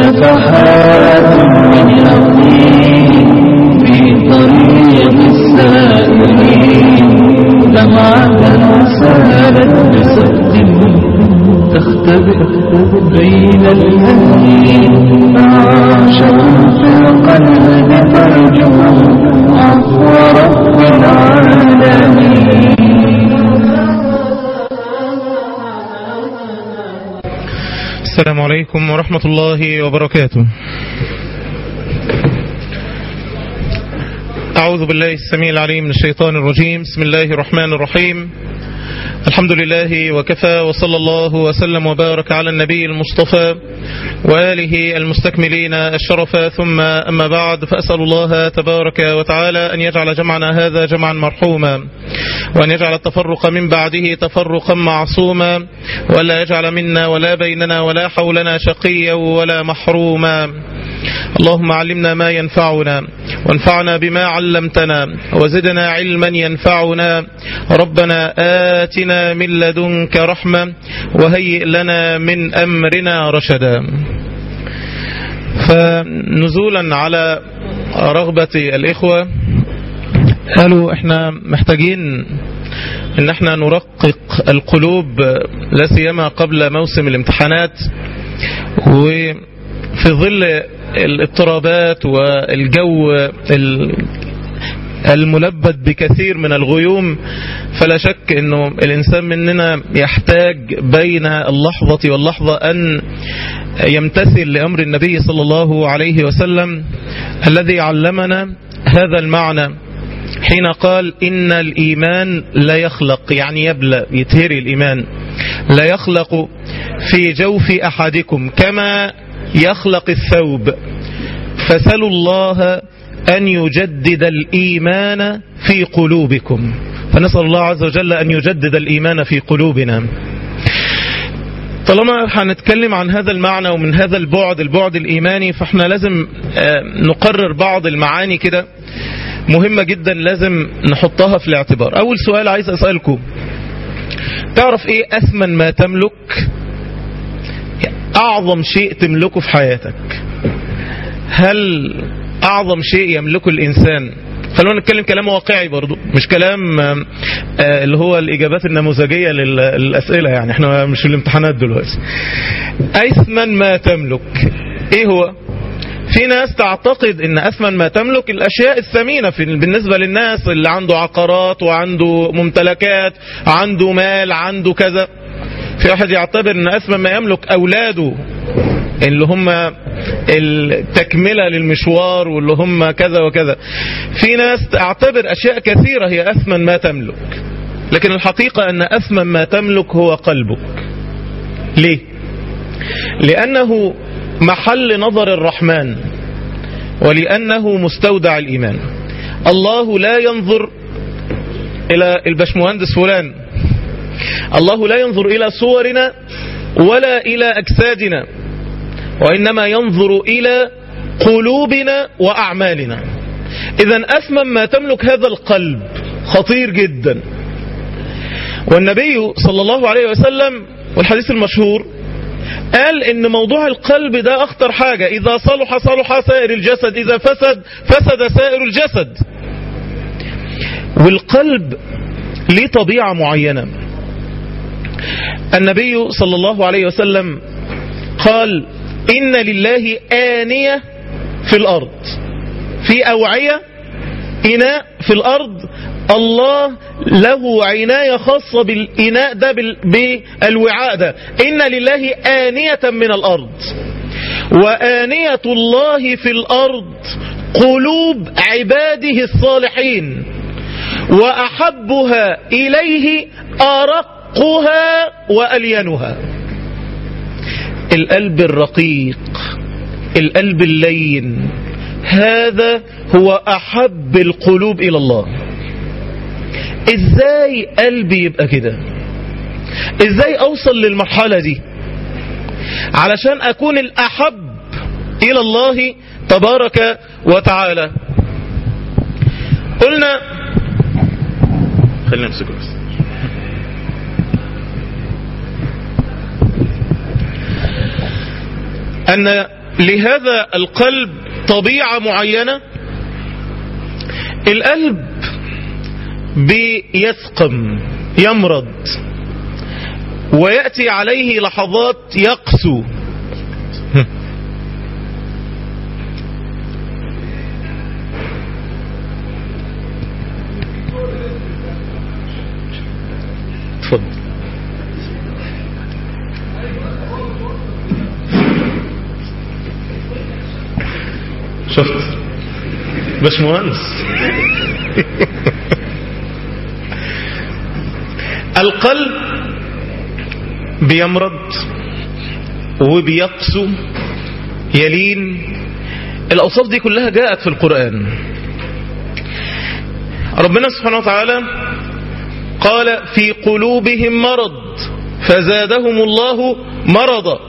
نفحات من يقين في طريق السائلين دمعة سالت بسد تختبئ بين الأهلين عاشق في القلب ترجو عفو رب العالمين السلام عليكم ورحمة الله وبركاته أعوذ بالله السميع العليم من الشيطان الرجيم بسم الله الرحمن الرحيم الحمد لله وكفى وصلى الله وسلم وبارك على النبي المصطفى وآله المستكملين الشرف ثم أما بعد فأسأل الله تبارك وتعالى أن يجعل جمعنا هذا جمعا مرحوما وأن يجعل التفرق من بعده تفرقا معصوما ولا يجعل منا ولا بيننا ولا حولنا شقيا ولا محروما اللهم علمنا ما ينفعنا وانفعنا بما علمتنا وزدنا علما ينفعنا ربنا آتنا من لدنك رحمة وهيئ لنا من أمرنا رشدا فنزولا على رغبة الإخوة قالوا احنا محتاجين ان احنا نرقق القلوب لا سيما قبل موسم الامتحانات وفي ظل الاضطرابات والجو الملبد بكثير من الغيوم فلا شك انه الانسان مننا يحتاج بين اللحظة واللحظة ان يمتثل لامر النبي صلى الله عليه وسلم الذي علمنا هذا المعنى حين قال إن الإيمان لا يخلق يعني يبلى يتهري الإيمان لا يخلق في جوف أحدكم كما يخلق الثوب فسلوا الله أن يجدد الإيمان في قلوبكم فنسأل الله عز وجل أن يجدد الإيمان في قلوبنا طالما هنتكلم عن هذا المعنى ومن هذا البعد البعد الإيماني فاحنا لازم نقرر بعض المعاني كده مهمة جدا لازم نحطها في الاعتبار أول سؤال عايز أسألكم تعرف إيه أثمن ما تملك أعظم شيء تملكه في حياتك هل أعظم شيء يملكه الإنسان خلونا نتكلم كلام واقعي برضو مش كلام اللي هو الإجابات النموذجية للأسئلة يعني احنا مش في الامتحانات دلوقتي أثمن ما تملك ايه هو في ناس تعتقد ان اثمن ما تملك الاشياء الثمينة في بالنسبة للناس اللي عنده عقارات وعنده ممتلكات عنده مال عنده كذا في واحد يعتبر ان اثمن ما يملك اولاده اللي هم التكملة للمشوار واللي هم كذا وكذا في ناس تعتبر اشياء كثيرة هي اثمن ما تملك لكن الحقيقة ان اثمن ما تملك هو قلبك ليه لانه محل نظر الرحمن ولأنه مستودع الإيمان الله لا ينظر إلى البشمهندس فلان الله لا ينظر إلى صورنا ولا إلى أجسادنا وإنما ينظر إلى قلوبنا وأعمالنا إذا أثمن ما تملك هذا القلب خطير جدا والنبي صلى الله عليه وسلم والحديث المشهور قال ان موضوع القلب ده اخطر حاجة اذا صلح صلح سائر الجسد اذا فسد فسد سائر الجسد والقلب ليه طبيعة معينة النبي صلى الله عليه وسلم قال ان لله آنية في الارض في اوعية اناء في الارض الله له عناية خاصة بالإناء ده بالوعاء ده إن لله آنية من الأرض وآنية الله في الأرض قلوب عباده الصالحين وأحبها إليه أرقها وألينها القلب الرقيق القلب اللين هذا هو أحب القلوب إلى الله ازاي قلبي يبقى كده ازاي اوصل للمرحلة دي علشان اكون الاحب الى الله تبارك وتعالى قلنا خلينا نمسكه بس ان لهذا القلب طبيعة معينة القلب بيسقم يمرض ويأتي عليه لحظات يقسو اتفضل شفت باشمهندس القلب بيمرض وبيقسو يلين الأوصاف دي كلها جاءت في القرآن ربنا سبحانه وتعالى قال في قلوبهم مرض فزادهم الله مرضا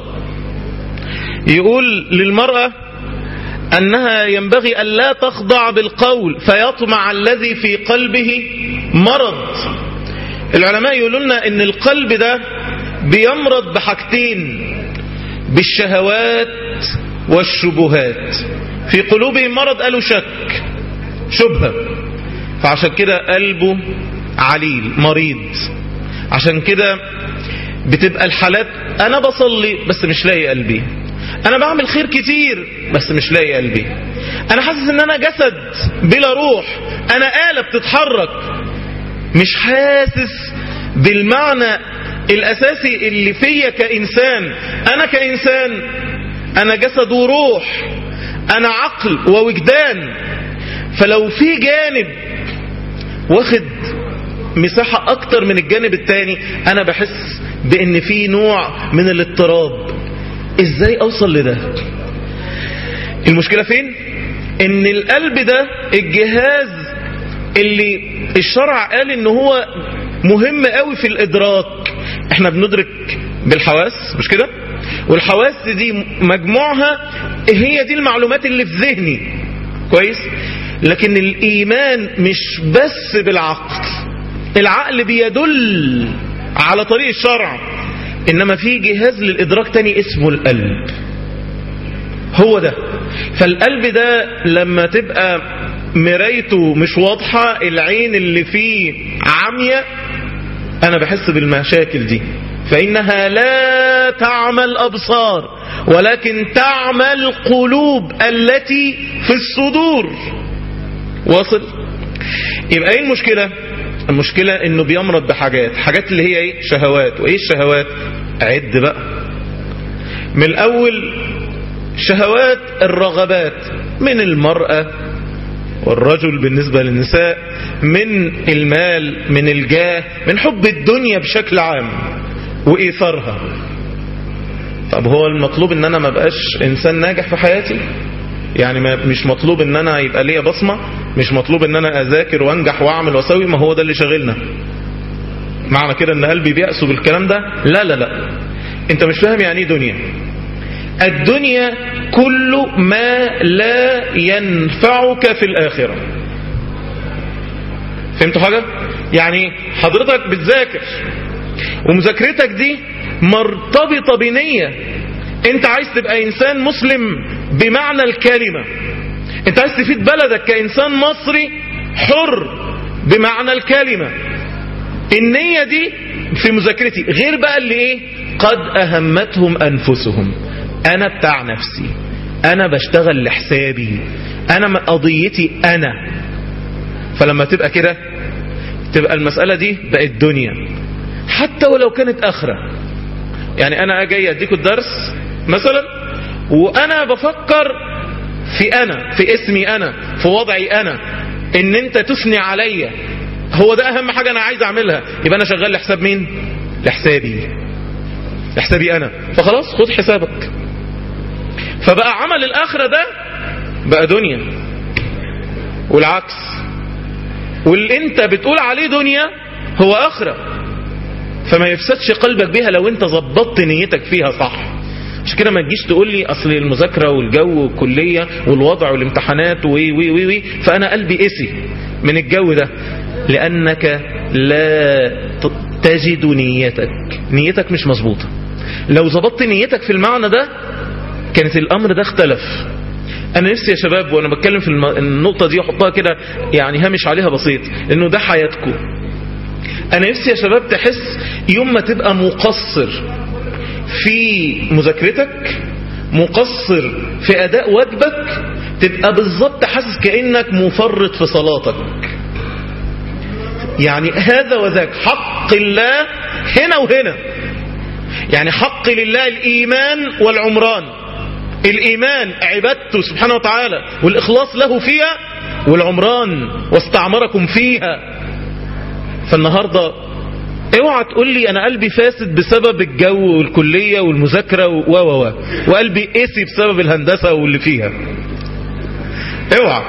يقول للمرأة أنها ينبغي أن لا تخضع بالقول فيطمع الذي في قلبه مرض العلماء يقولوا لنا أن القلب ده بيمرض بحاجتين بالشهوات والشبهات في قلوبهم مرض قالوا شك شبهة فعشان كده قلبه عليل مريض عشان كده بتبقى الحالات انا بصلي بس مش لاقي قلبي انا بعمل خير كتير بس مش لاقي قلبي انا حاسس ان انا جسد بلا روح انا آلة بتتحرك مش حاسس بالمعنى الاساسي اللي فيا كانسان انا كانسان انا جسد وروح انا عقل ووجدان فلو في جانب واخد مساحة اكتر من الجانب التاني انا بحس بان في نوع من الاضطراب ازاي اوصل لده المشكلة فين ان القلب ده الجهاز اللي الشرع قال ان هو مهم قوي في الادراك احنا بندرك بالحواس مش كده والحواس دي مجموعها هي دي المعلومات اللي في ذهني كويس لكن الايمان مش بس بالعقل العقل بيدل على طريق الشرع انما في جهاز للادراك تاني اسمه القلب هو ده فالقلب ده لما تبقى مرايته مش واضحة العين اللي فيه عمية انا بحس بالمشاكل دي فانها لا تعمى الابصار ولكن تعمى القلوب التي في الصدور واصل يبقى ايه المشكلة المشكلة انه بيمرض بحاجات حاجات اللي هي ايه شهوات وايه الشهوات عد بقى من الاول شهوات الرغبات من المرأة والرجل بالنسبة للنساء من المال من الجاه من حب الدنيا بشكل عام وإيثارها طب هو المطلوب ان انا ما بقاش انسان ناجح في حياتي يعني ما مش مطلوب ان انا يبقى ليا بصمة مش مطلوب ان انا اذاكر وانجح واعمل واسوي ما هو ده اللي شاغلنا معنى كده ان قلبي بيأسوا بالكلام ده لا لا لا انت مش فاهم يعني ايه دنيا الدنيا كل ما لا ينفعك في الآخرة فهمتوا حاجة؟ يعني حضرتك بتذاكر ومذاكرتك دي مرتبطة بنية انت عايز تبقى انسان مسلم بمعنى الكلمة انت عايز تفيد بلدك كانسان مصري حر بمعنى الكلمة النية دي في مذاكرتي غير بقى اللي ايه قد اهمتهم انفسهم انا بتاع نفسي انا بشتغل لحسابي انا قضيتي انا فلما تبقى كده تبقى المسألة دي بقت دنيا حتى ولو كانت اخرة يعني انا جاي اديكوا الدرس مثلا وانا بفكر في انا في اسمي انا في وضعي انا ان انت تثني عليا هو ده اهم حاجة انا عايز اعملها يبقى انا شغال لحساب مين لحسابي لحسابي انا فخلاص خد حسابك فبقى عمل الاخرة ده بقى دنيا والعكس واللي انت بتقول عليه دنيا هو اخرة فما يفسدش قلبك بيها لو انت ظبطت نيتك فيها صح عشان كده ما تجيش تقول لي اصل المذاكره والجو والكليه والوضع والامتحانات وي وي وي وي فانا قلبي قسي من الجو ده لانك لا تجد نيتك نيتك مش مظبوطه لو ظبطت نيتك في المعنى ده كانت الامر ده اختلف انا نفسي يا شباب وانا بتكلم في الم- النقطة دي احطها كده يعني هامش عليها بسيط انه ده حياتكم انا نفسي يا شباب تحس يوم ما تبقى مقصر في مذاكرتك مقصر في اداء واجبك تبقى بالظبط حاسس كانك مفرط في صلاتك يعني هذا وذاك حق الله هنا وهنا يعني حق لله الايمان والعمران الايمان عبادته سبحانه وتعالى والاخلاص له فيها والعمران واستعمركم فيها فالنهارده اوعى تقول لي انا قلبي فاسد بسبب الجو والكليه والمذاكره و و و وقلبي قسي بسبب الهندسه واللي فيها اوعى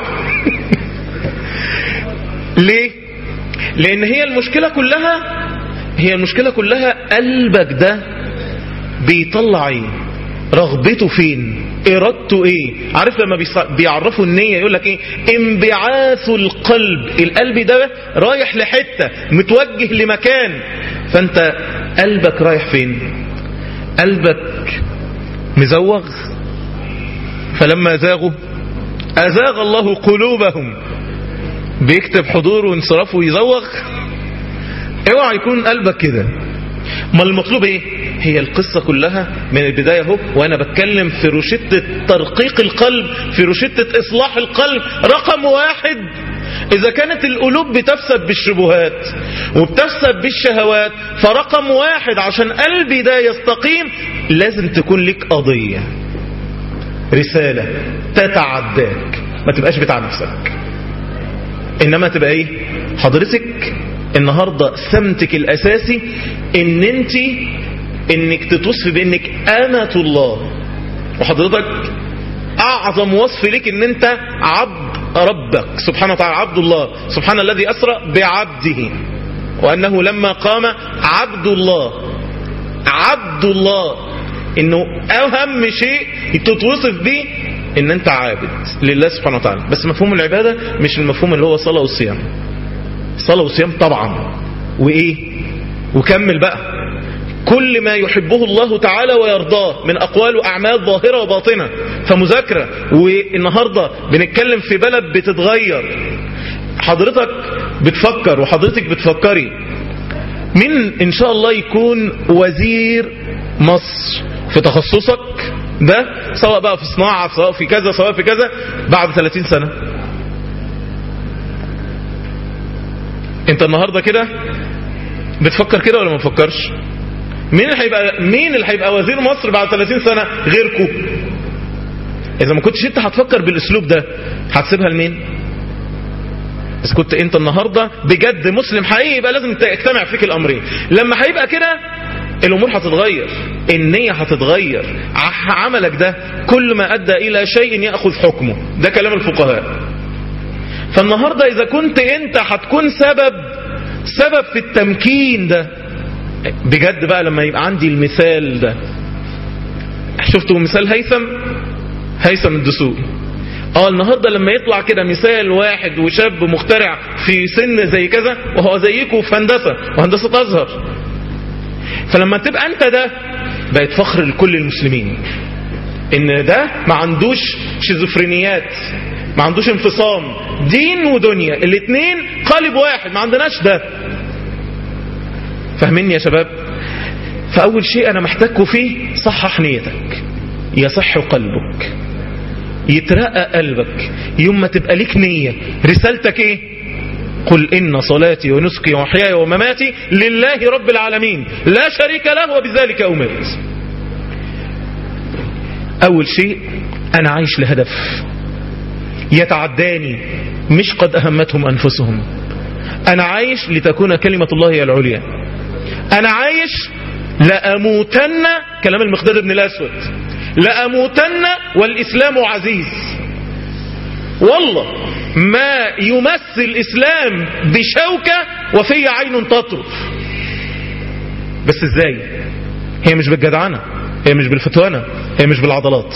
ليه لان هي المشكله كلها هي المشكله كلها قلبك ده بيطلع ايه رغبته فين ارادته ايه عارف لما بيص- بيعرفوا النية يقول لك ايه انبعاث القلب القلب ده رايح لحتة متوجه لمكان فانت قلبك رايح فين قلبك مزوغ فلما زاغوا ازاغ الله قلوبهم بيكتب حضور وانصراف ويزوغ اوعى يكون قلبك كده ما المطلوب ايه هي القصة كلها من البداية اهو وانا بتكلم في روشتة ترقيق القلب في روشتة اصلاح القلب رقم واحد اذا كانت القلوب بتفسد بالشبهات وبتفسد بالشهوات فرقم واحد عشان قلبي ده يستقيم لازم تكون لك قضية رسالة تتعداك ما تبقاش بتاع نفسك انما تبقى ايه حضرتك النهاردة سمتك الاساسي ان انت انك تتوصفي بانك امة الله وحضرتك اعظم وصف لك ان انت عبد ربك سبحانه وتعالى عبد الله سبحان الذي اسرى بعبده وانه لما قام عبد الله عبد الله انه اهم شيء تتوصف به ان انت عابد لله سبحانه وتعالى بس مفهوم العبادة مش المفهوم اللي هو صلاة والصيام صلاة والصيام طبعا وايه وكمل بقى كل ما يحبه الله تعالى ويرضاه من اقوال واعمال ظاهرة وباطنة فمذاكرة والنهاردة بنتكلم في بلد بتتغير حضرتك بتفكر وحضرتك بتفكري مين ان شاء الله يكون وزير مصر في تخصصك ده سواء بقى في صناعة سواء في كذا سواء في كذا بعد 30 سنة انت النهاردة كده بتفكر كده ولا ما بتفكرش مين اللي هيبقى مين اللي هيبقى وزير مصر بعد 30 سنة غيركم اذا ما كنتش انت هتفكر بالاسلوب ده هتسيبها لمين بس كنت انت النهاردة بجد مسلم حقيقي يبقى لازم تجتمع فيك الامرين لما هيبقى كده الامور هتتغير النية هتتغير ع- عملك ده كل ما ادى الى شيء يأخذ حكمه ده كلام الفقهاء فالنهاردة اذا كنت انت هتكون سبب سبب في التمكين ده بجد بقى لما يبقى عندي المثال ده شفتوا مثال هيثم هيثم الدسوقي اه النهارده لما يطلع كده مثال واحد وشاب مخترع في سن زي كذا وهو زيكم في هندسه وهندسه ازهر فلما تبقى انت ده بقت فخر لكل المسلمين ان ده ما عندوش شيزوفرينيات ما عندوش انفصام دين ودنيا الاثنين قالب واحد ما عندناش ده فاهميني يا شباب فاول شيء انا محتاجكم فيه صحح نيتك يصح قلبك يترقى قلبك يوم ما تبقى ليك نية رسالتك ايه قل إن صلاتي ونسكي ومحياي ومماتي لله رب العالمين لا شريك له وبذلك أمرت أول شيء أنا عايش لهدف يتعداني مش قد أهمتهم أنفسهم أنا عايش لتكون كلمة الله هي العليا أنا عايش لأموتن كلام المقداد بن الأسود لأموتن والإسلام عزيز والله ما يمس الإسلام بشوكة وفي عين تطرف بس ازاي هي مش بالجدعنة هي مش بالفتوانة هي مش بالعضلات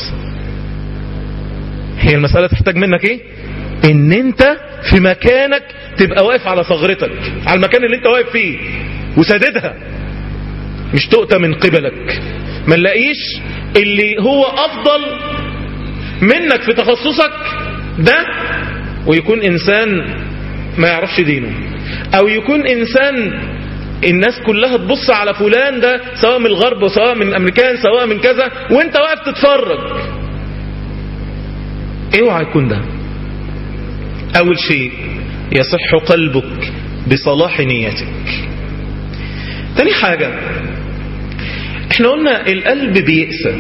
هي المسألة تحتاج منك ايه ان انت في مكانك تبقى واقف على ثغرتك على المكان اللي انت واقف فيه وسددها مش تؤتى من قبلك ما نلاقيش اللي هو افضل منك في تخصصك ده ويكون انسان ما يعرفش دينه او يكون انسان الناس كلها تبص على فلان ده سواء من الغرب وسواء من الامريكان سواء من كذا وانت واقف تتفرج اوعى يكون ده اول شيء يصح قلبك بصلاح نيتك تاني حاجة احنا قلنا القلب بيأسى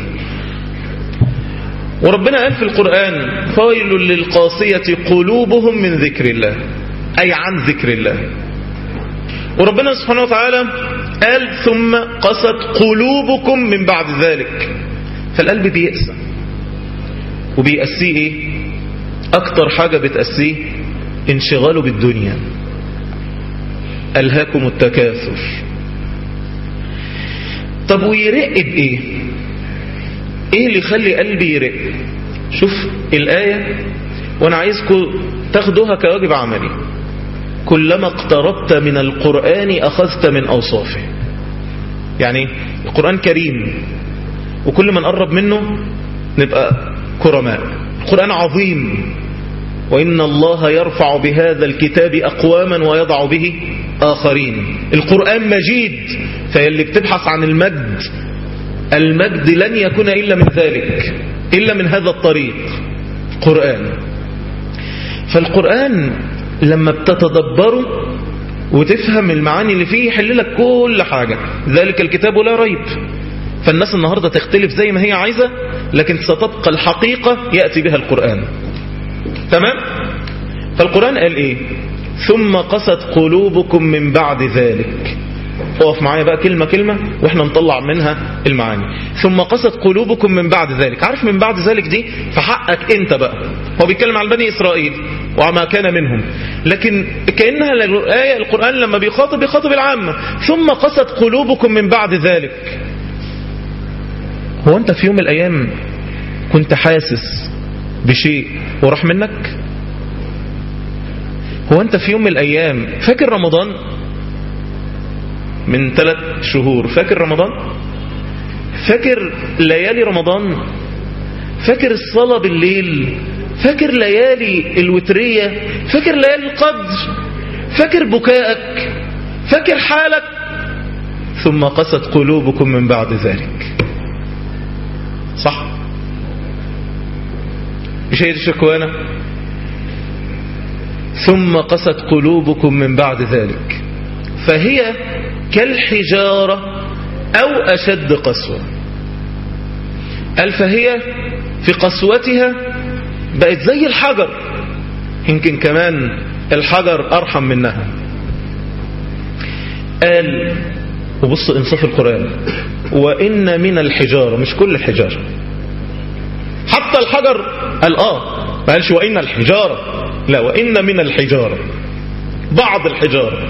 وربنا قال في القرآن فويل للقاسية قلوبهم من ذكر الله أي عن ذكر الله وربنا سبحانه وتعالى قال ثم قست قلوبكم من بعد ذلك فالقلب بيأسى وبيأسيه ايه اكتر حاجة بتأسيه انشغاله بالدنيا ألهاكم التكاثر طب ويرق بإيه ايه اللي يخلي قلبي يرق شوف الآية وانا عايزكم تاخدوها كواجب عملي كلما اقتربت من القرآن أخذت من أوصافه يعني القرآن كريم وكل ما نقرب منه نبقى كرماء القرآن عظيم وإن الله يرفع بهذا الكتاب أقواما ويضع به آخرين القرآن مجيد فيلي بتبحث عن المجد المجد لن يكون إلا من ذلك إلا من هذا الطريق قرآن فالقرآن لما بتتدبره وتفهم المعاني اللي فيه يحل لك كل حاجة ذلك الكتاب لا ريب فالناس النهاردة تختلف زي ما هي عايزة لكن ستبقى الحقيقة يأتي بها القرآن تمام فالقرآن قال ايه ثم قست قلوبكم من بعد ذلك اقف معايا بقى كلمة كلمة واحنا نطلع منها المعاني ثم قست قلوبكم من بعد ذلك عارف من بعد ذلك دي فحقك انت بقى هو بيتكلم عن بني اسرائيل وما كان منهم لكن كأنها الآية القرآن لما بيخاطب بيخاطب العامة ثم قست قلوبكم من بعد ذلك هو انت في يوم من الايام كنت حاسس بشيء وراح منك هو انت في يوم من الايام فاكر رمضان من ثلاث شهور فاكر رمضان فاكر ليالي رمضان فاكر الصلاة بالليل فاكر ليالي الوترية فاكر ليالي القدر فاكر بكائك فاكر حالك ثم قست قلوبكم من بعد ذلك صح مش هي دي شكوانا ثم قست قلوبكم من بعد ذلك فهي كالحجارة أو أشد قسوة قال فهي في قسوتها بقت زي الحجر يمكن كمان الحجر أرحم منها قال وبص انصاف القرآن وإن من الحجارة مش كل الحجارة حتى الحجر قال آه ما قالش وإن الحجارة لا وإن من الحجارة بعض الحجارة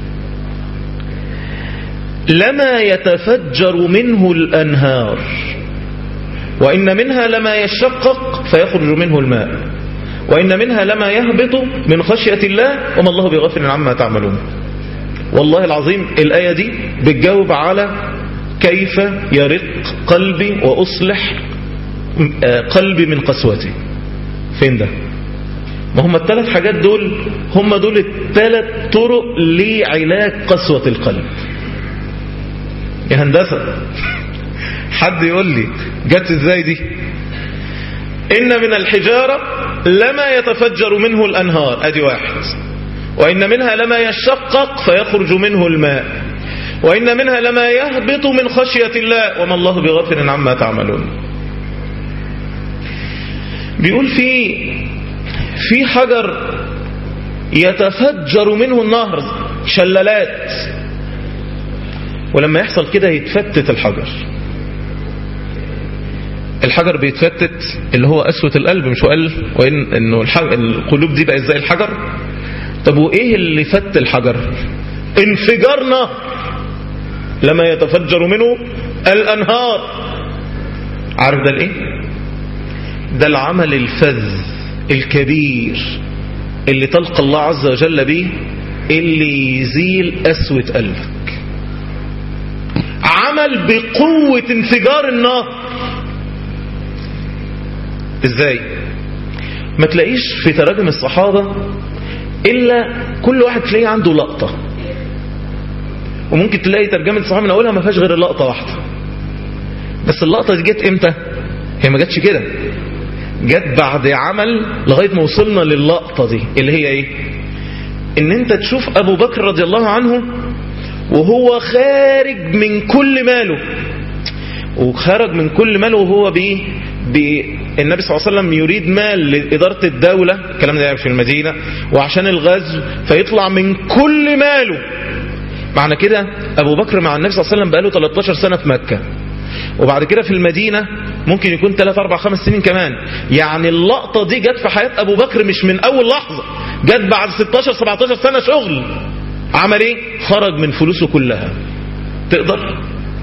لما يتفجر منه الأنهار وإن منها لما يشقق فيخرج منه الماء وإن منها لما يهبط من خشية الله وما الله بغافل عما تعملون والله العظيم الآية دي بتجاوب على كيف يرق قلبي وأصلح قلبي من قسوته فين ده ما هم الثلاث حاجات دول هم دول الثلاث طرق لعلاج قسوة القلب يا هندسة حد يقول لي جت ازاي دي ان من الحجارة لما يتفجر منه الانهار ادي واحد وان منها لما يشقق فيخرج منه الماء وان منها لما يهبط من خشية الله وما الله بغافل عما تعملون بيقول في في حجر يتفجر منه النهر شلالات ولما يحصل كده يتفتت الحجر الحجر بيتفتت اللي هو قسوة القلب مش قال وإن إنه القلوب دي بقت زي الحجر طب وإيه اللي فت الحجر انفجار نهر لما يتفجر منه الأنهار عارف ده الإيه ده العمل الفذ الكبير اللي تلقى الله عز وجل به اللي يزيل قسوة قلبك عمل بقوة انفجار النار ازاي ما تلاقيش في تراجم الصحابة الا كل واحد تلاقيه عنده لقطة وممكن تلاقي ترجمة الصحابة من اولها ما فيهاش غير لقطة واحدة بس اللقطة دي جت امتى هي ما جاتش كده جت بعد عمل لغاية ما وصلنا للقطة دي اللي هي ايه ان انت تشوف ابو بكر رضي الله عنه وهو خارج من كل ماله وخرج من كل ماله وهو بايه النبي صلى الله عليه وسلم يريد مال لإدارة الدولة الكلام ده في المدينة وعشان الغزو فيطلع من كل ماله معنى كده أبو بكر مع النبي صلى الله عليه وسلم بقاله 13 سنة في مكة وبعد كده في المدينة ممكن يكون 3 4 5 سنين كمان يعني اللقطة دي جت في حياة أبو بكر مش من أول لحظة جت بعد 16 17 سنة شغل عمل ايه خرج من فلوسه كلها تقدر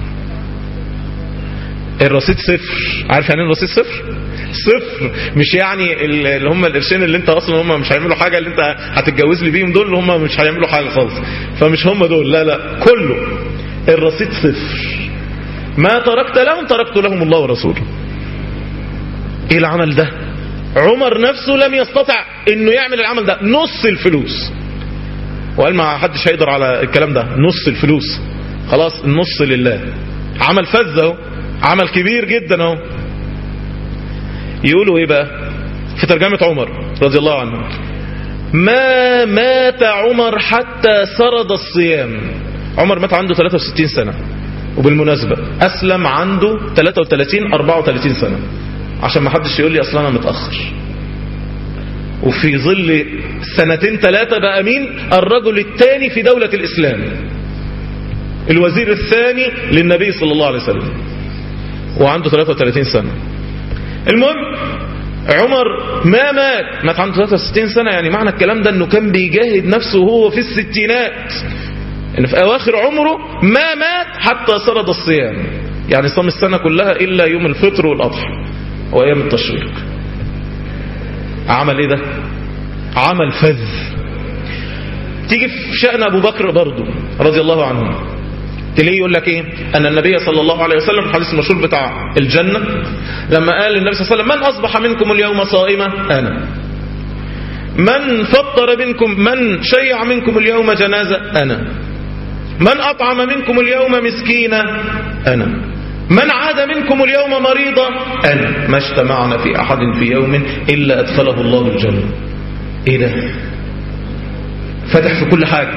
الرصيد صفر عارف يعني ايه الرصيد صفر صفر مش يعني اللي هم القرشين اللي انت اصلا هم مش هيعملوا حاجه اللي انت هتتجوز لي بيهم دول اللي هم مش هيعملوا حاجه خالص فمش هم دول لا لا كله الرصيد صفر ما تركت لهم تركت لهم الله ورسوله ايه العمل ده عمر نفسه لم يستطع انه يعمل العمل ده نص الفلوس وقال ما حدش هيقدر على الكلام ده نص الفلوس خلاص النص لله عمل فز اهو عمل كبير جدا اهو يقولوا ايه بقى في ترجمة عمر رضي الله عنه ما مات عمر حتى سرد الصيام عمر مات عنده 63 سنة وبالمناسبة أسلم عنده 33 34 سنة عشان ما حدش يقول لي أصلا أنا متأخر وفي ظل سنتين ثلاثة بقى مين الرجل الثاني في دولة الإسلام الوزير الثاني للنبي صلى الله عليه وسلم وعنده 33 سنة المهم عمر ما مات مات عنده 63 سنة يعني معنى الكلام ده انه كان بيجاهد نفسه وهو في الستينات ان في اواخر عمره ما مات حتى سرد الصيام يعني صام السنة كلها الا يوم الفطر والاضحى وايام التشريق عمل ايه ده عمل فذ تيجي في شأن ابو بكر برضه رضي الله عنه تلاقيه يقول لك ايه ان النبي صلى الله عليه وسلم الحديث المشهور بتاع الجنة لما قال النبي صلى الله عليه وسلم من اصبح منكم اليوم صائما انا من فطر منكم من شيع منكم اليوم جنازة انا من اطعم منكم اليوم مسكينا انا من عاد منكم اليوم مريضا انا ما اجتمعنا في احد في يوم الا ادخله الله الجنة ايه ده فتح في كل حاجة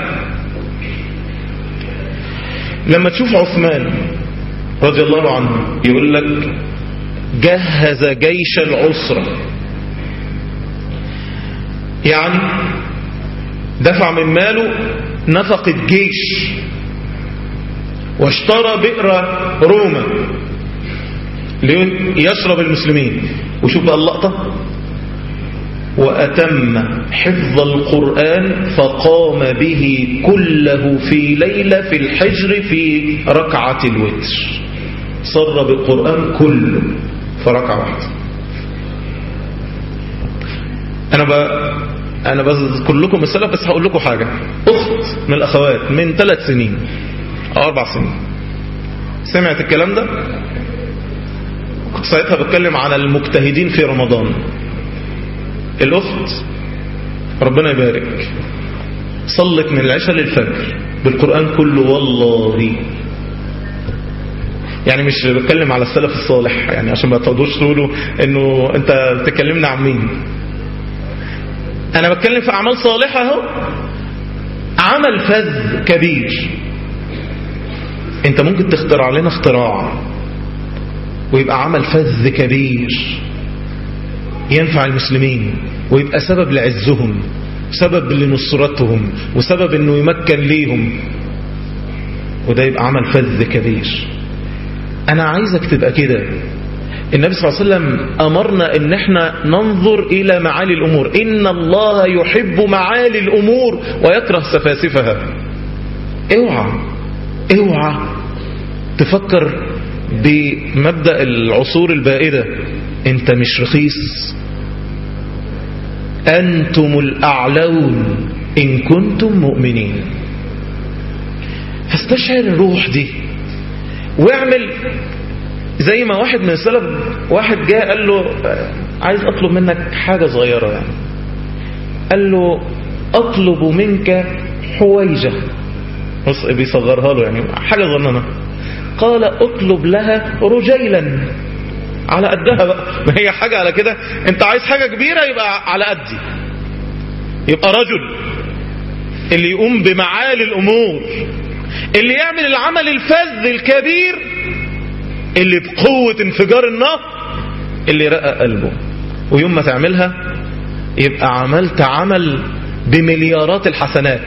لما تشوف عثمان رضي الله عنه يقول لك جهز جيش العسرة يعني دفع من ماله نفق الجيش واشترى بئر روما ليشرب المسلمين وشوف بقى اللقطة وأتم حفظ القرآن فقام به كله في ليلة في الحجر في ركعة الوتر صر بالقرآن كله في ركعة واحدة أنا ب... أنا بذكر لكم السلف بس هقول لكم حاجة أخت من الأخوات من ثلاث سنين أو أربع سنين سمعت الكلام ده كنت ساعتها بتكلم على المجتهدين في رمضان الأخت ربنا يبارك صلت من العشاء للفجر بالقرآن كله والله يعني مش بتكلم على السلف الصالح يعني عشان ما تقعدوش تقولوا انه انت بتكلمنا عن مين انا بتكلم في اعمال صالحة اهو عمل فذ كبير انت ممكن تخترع لنا اختراع ويبقى عمل فذ كبير ينفع المسلمين ويبقى سبب لعزهم سبب لنصرتهم وسبب انه يمكن ليهم وده يبقى عمل فذ كبير انا عايزك تبقى كده النبي صلى الله عليه وسلم امرنا ان احنا ننظر الى معالي الامور ان الله يحب معالي الامور ويكره سفاسفها اوعى اوعى تفكر بمبدأ العصور البائدة انت مش رخيص انتم الاعلون ان كنتم مؤمنين فاستشعر الروح دي واعمل زي ما واحد من السلف واحد جاء قال له آه، عايز اطلب منك حاجة صغيرة يعني قال له اطلب منك حويجة بص بيصغرها له يعني حاجة ظننا قال اطلب لها رجيلا على قدها بقى ما هي حاجة على كده انت عايز حاجة كبيرة يبقى على قدي يبقى رجل اللي يقوم بمعالي الامور اللي يعمل العمل الفذ الكبير اللي بقوة انفجار النهر اللي يرقق قلبه ويوم ما تعملها يبقى عملت عمل بمليارات الحسنات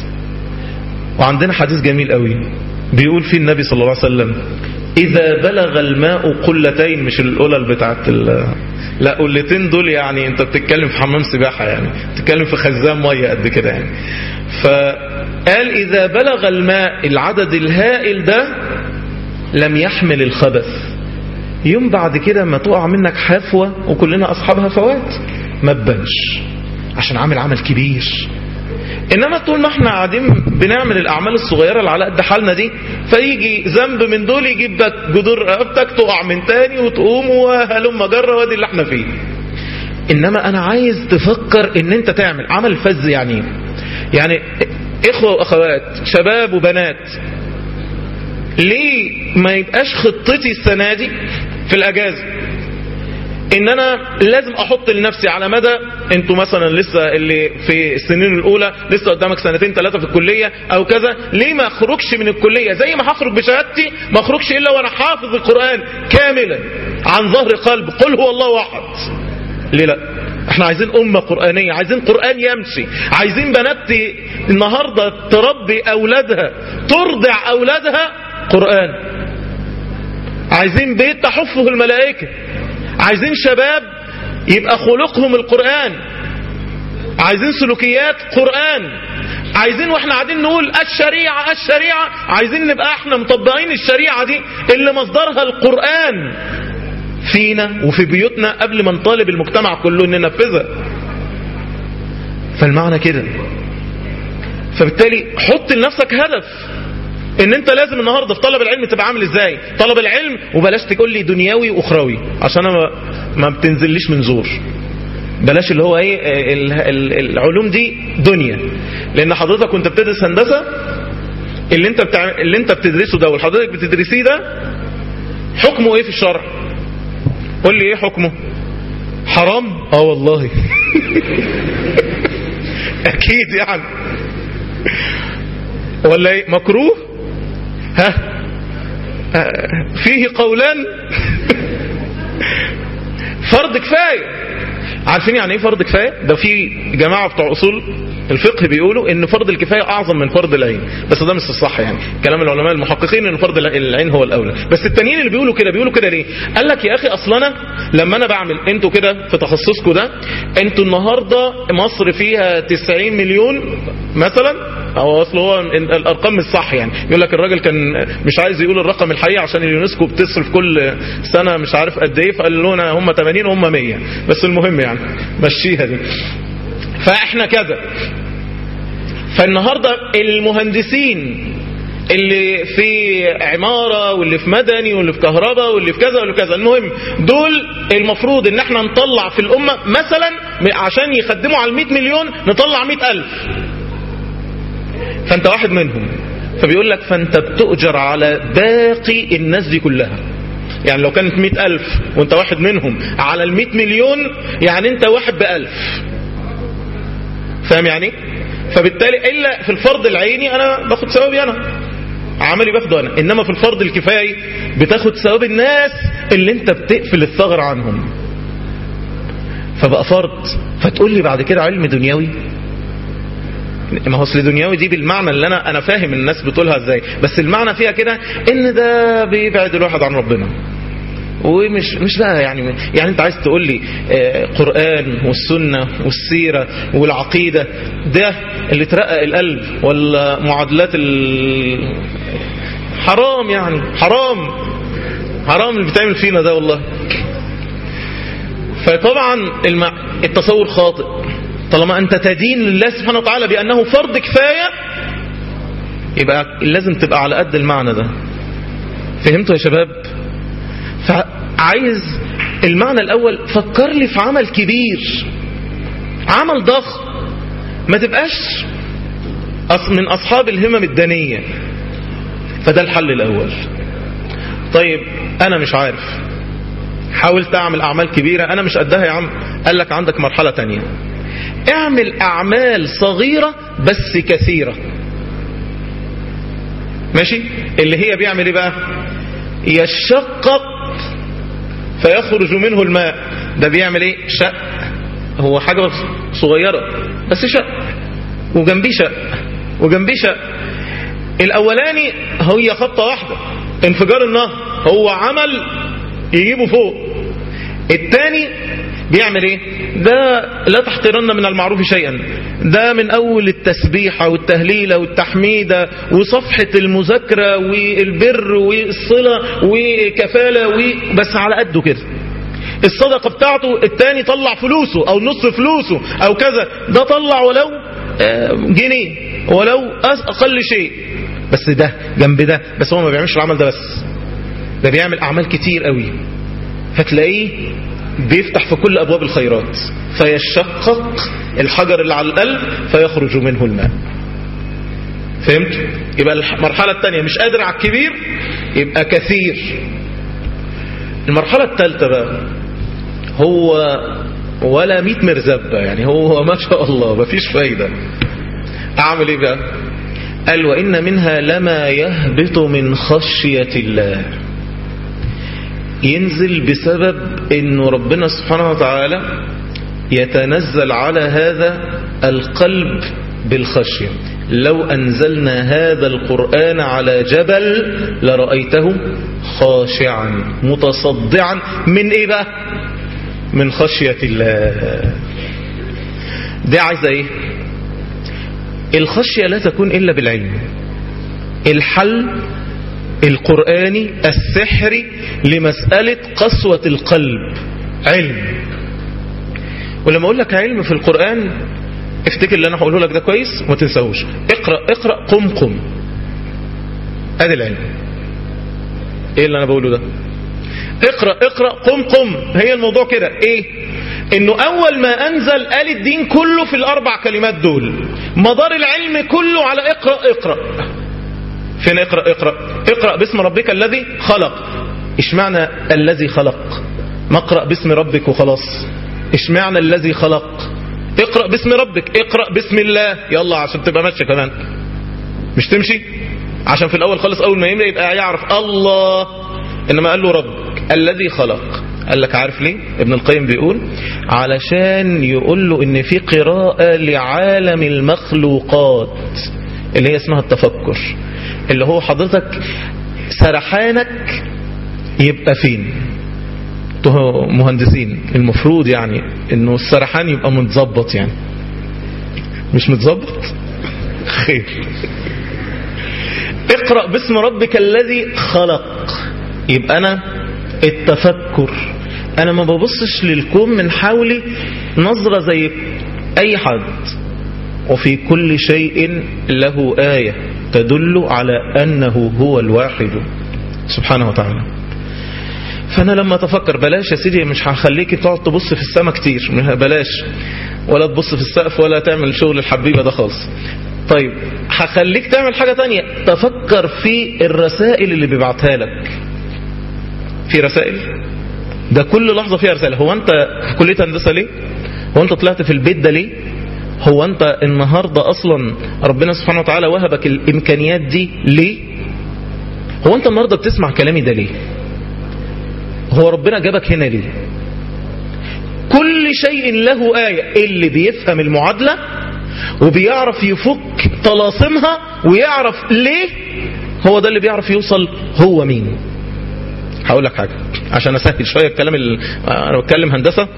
وعندنا حديث جميل قوي بيقول فيه النبي صلى الله عليه وسلم إذا بلغ الماء قلتين مش القلل بتاعت ال لا قلتين دول يعني انت بتتكلم في حمام سباحة يعني بتتكلم في خزان مية قد كده يعني فقال إذا بلغ الماء العدد الهائل ده لم يحمل الخبث يوم بعد كده ما تقع منك حفوة وكلنا أصحاب هفوات ما تبانش عشان عامل عمل كبير انما طول ما احنا قاعدين بنعمل الاعمال الصغيره اللي على قد حالنا دي فيجي ذنب من دول يجيب لك جذور رقبتك تقع من تاني وتقوم وهلم جره وادي اللي احنا فيه انما انا عايز تفكر ان انت تعمل عمل فز يعني ايه؟ يعني اخوه واخوات شباب وبنات ليه ما يبقاش خطتي السنه دي في الاجازه ان انا لازم احط لنفسي على مدى انتوا مثلا لسه اللي في السنين الاولى لسه قدامك سنتين ثلاثه في الكليه او كذا ليه ما اخرجش من الكليه زي ما هخرج بشهادتي ما اخرجش الا وانا حافظ القران كاملا عن ظهر قلب قل هو الله احد ليه لا احنا عايزين امه قرانيه عايزين قران يمشي عايزين بنات النهارده تربي اولادها ترضع اولادها قران عايزين بيت تحفه الملائكه عايزين شباب يبقى خلقهم القرآن عايزين سلوكيات قرآن عايزين واحنا قاعدين نقول الشريعة الشريعة عايزين نبقى احنا مطبقين الشريعة دي اللي مصدرها القرآن فينا وفي بيوتنا قبل ما نطالب المجتمع كله ان ننفذها فالمعنى كده فبالتالي حط لنفسك هدف ان انت لازم النهارده في طلب العلم تبقى عامل ازاي طلب العلم وبلاش تقول لي دنيوي واخروي عشان انا ما, ما بتنزليش من زور بلاش اللي هو ايه ال- ال- العلوم دي دنيا لان حضرتك كنت بتدرس هندسه اللي انت بتاع اللي انت بتدرسه ده والحضرتك بتدرسيه ده حكمه ايه في الشرع قول لي ايه حكمه حرام اه والله اكيد يعني ولا ايه مكروه ها آه، فيه قولان فرض كفايه عارفين يعني ايه فرض كفايه ده في جماعه بتوع اصول الفقه بيقولوا ان فرض الكفايه اعظم من فرض العين بس ده مش الصح يعني كلام العلماء المحققين ان فرض العين هو الاولى بس التانيين اللي بيقولوا كده بيقولوا كده ليه قال لك يا اخي اصل انا لما انا بعمل انتوا كده في تخصصكم ده انتوا النهارده مصر فيها 90 مليون مثلا او اصل هو الارقام مش صح يعني يقول لك الراجل كان مش عايز يقول الرقم الحقيقي عشان اليونسكو بتصرف كل سنه مش عارف قد ايه فقال لنا هم 80 وهم 100 بس المهم يعني مشيها دي فاحنا كذا فالنهارده المهندسين اللي في عمارة واللي في مدني واللي في كهرباء واللي في كذا واللي في كذا المهم دول المفروض ان احنا نطلع في الامة مثلا عشان يخدموا على المئة مليون نطلع مئة الف فانت واحد منهم فبيقول لك فانت بتؤجر على باقي الناس دي كلها يعني لو كانت مئة ألف وانت واحد منهم على المئة مليون يعني انت واحد بألف فاهم يعني فبالتالي إلا في الفرض العيني أنا باخد ثوابي أنا عملي باخده أنا إنما في الفرض الكفايي بتاخد ثواب الناس اللي انت بتقفل الثغر عنهم فبقى فرض فتقول لي بعد كده علم دنيوي ما هو اصل دنيوي دي بالمعنى اللي انا انا فاهم الناس بتقولها ازاي بس المعنى فيها كده ان ده بيبعد الواحد عن ربنا ومش مش بقى يعني يعني انت عايز تقول لي آه، قرآن والسنة والسيرة والعقيدة ده اللي ترقق القلب ولا معادلات ال... حرام يعني حرام حرام اللي بتعمل فينا ده والله فطبعا الم... التصور خاطئ طالما انت تدين لله سبحانه وتعالى بانه فرض كفايه يبقى لازم تبقى على قد المعنى ده فهمتوا يا شباب فعايز المعنى الاول فكر لي في عمل كبير عمل ضخم ما تبقاش أص- من اصحاب الهمم الدنيه فده الحل الاول طيب انا مش عارف حاولت اعمل اعمال كبيرة انا مش قدها يا عم قال لك عندك مرحلة تانية اعمل اعمال صغيرة بس كثيرة ماشي اللي هي بيعمل ايه بقى يشقق فيخرج منه الماء ده بيعمل ايه شق هو حاجة صغيرة بس شق وجنبيه شق وجنبيه شق الاولاني هي خطة واحدة انفجار النهر هو عمل يجيبه فوق الثاني بيعمل ايه ده لا تحقرن من المعروف شيئا ده من اول التسبيحة والتهليلة والتحميدة وصفحة المذاكرة والبر والصلة وكفالة بس على قده كده الصدقة بتاعته التاني طلع فلوسه او نص فلوسه او كذا ده طلع ولو آه، جنيه ولو أس- اقل شيء بس ده جنب ده بس هو ما بيعملش العمل ده بس ده بيعمل اعمال كتير قوي فتلاقيه بيفتح في كل ابواب الخيرات فيشقق الحجر اللي على القلب فيخرج منه الماء فهمت يبقى المرحلة الثانية مش قادر على الكبير يبقى كثير المرحلة الثالثة بقى هو ولا ميت مرزبة يعني هو ما شاء الله ما فيش فايدة اعمل ايه بقى قال وان منها لما يهبط من خشية الله ينزل بسبب انه ربنا سبحانه وتعالى يتنزل على هذا القلب بالخشية لو أنزلنا هذا القرآن على جبل لرأيته خاشعا متصدعا من إيه بقى من خشية الله دي عايزة إيه الخشية لا تكون إلا بالعلم الحل القرآني السحري لمسألة قسوة القلب علم ولما أقول لك علم في القرآن افتكر اللي أنا هقوله لك ده كويس وما تنساهوش اقرأ اقرأ قم قم ادي العلم ايه اللي انا بقوله ده اقرأ اقرأ قم قم هي الموضوع كده ايه انه اول ما انزل قال الدين كله في الاربع كلمات دول مدار العلم كله على اقرأ اقرأ فين اقرأ اقرأ اقرأ باسم ربك الذي خلق اشمعنى الذي خلق ما اقرأ باسم ربك وخلاص اشمعنى الذي خلق اقرأ باسم ربك اقرأ باسم الله يلا عشان تبقى ماشي كمان مش تمشي عشان في الاول خالص اول ما يملى يبقى يعرف الله انما قال له ربك الذي خلق قال لك عارف ليه ابن القيم بيقول علشان يقول له ان في قراءة لعالم المخلوقات اللي هي اسمها التفكر اللي هو حضرتك سرحانك يبقى فين انتوا مهندسين المفروض يعني انه السرحان يبقى متظبط يعني مش متظبط خير اقرأ باسم ربك الذي خلق يبقى انا التفكر انا ما ببصش للكون من حولي نظرة زي اي حد وفي كل شيء له آية تدل على أنه هو الواحد سبحانه وتعالى فأنا لما أتفكر بلاش يا سيدي مش هخليك تقعد تبص في السماء كتير بلاش ولا تبص في السقف ولا تعمل شغل الحبيبة ده خالص طيب هخليك تعمل حاجة تانية تفكر في الرسائل اللي بيبعتها لك في رسائل ده كل لحظة فيها رسالة هو أنت كلية هندسة ليه هو أنت طلعت في البيت ده ليه هو أنت النهاردة أصلا ربنا سبحانه وتعالى وهبك الإمكانيات دي ليه هو أنت النهاردة بتسمع كلامي ده ليه هو ربنا جابك هنا ليه كل شيء له آية اللي بيفهم المعادلة وبيعرف يفك طلاسمها ويعرف ليه هو ده اللي بيعرف يوصل هو مين هقول لك حاجة عشان اسهل شوية الكلام اللي انا بتكلم هندسة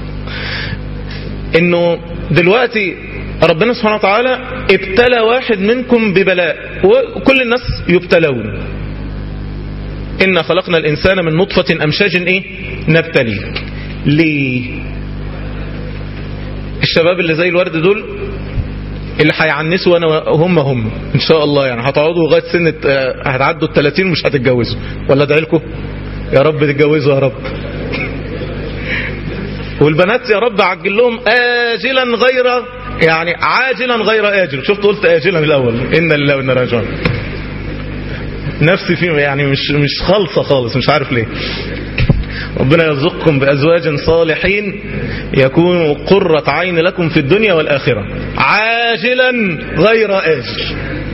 انه دلوقتي ربنا سبحانه وتعالى ابتلى واحد منكم ببلاء وكل الناس يبتلون إنا خلقنا الإنسان من نطفة أمشاج إيه نبتليه ليه الشباب اللي زي الورد دول اللي هيعنسوا وانا هم هم ان شاء الله يعني هتقعدوا لغايه سن آه، هتعدوا ال 30 ومش هتتجوزوا ولا ادعي لكم يا رب تتجوزوا يا رب والبنات يا رب عجل لهم آجلا غير يعني عاجلا غير آجل شفت قلت آجلا الأول إن لله وإنا راجعون نفسي فيه يعني مش مش خالصة خالص مش عارف ليه ربنا يرزقكم بأزواج صالحين يكونوا قرة عين لكم في الدنيا والآخرة عاجلا غير آجل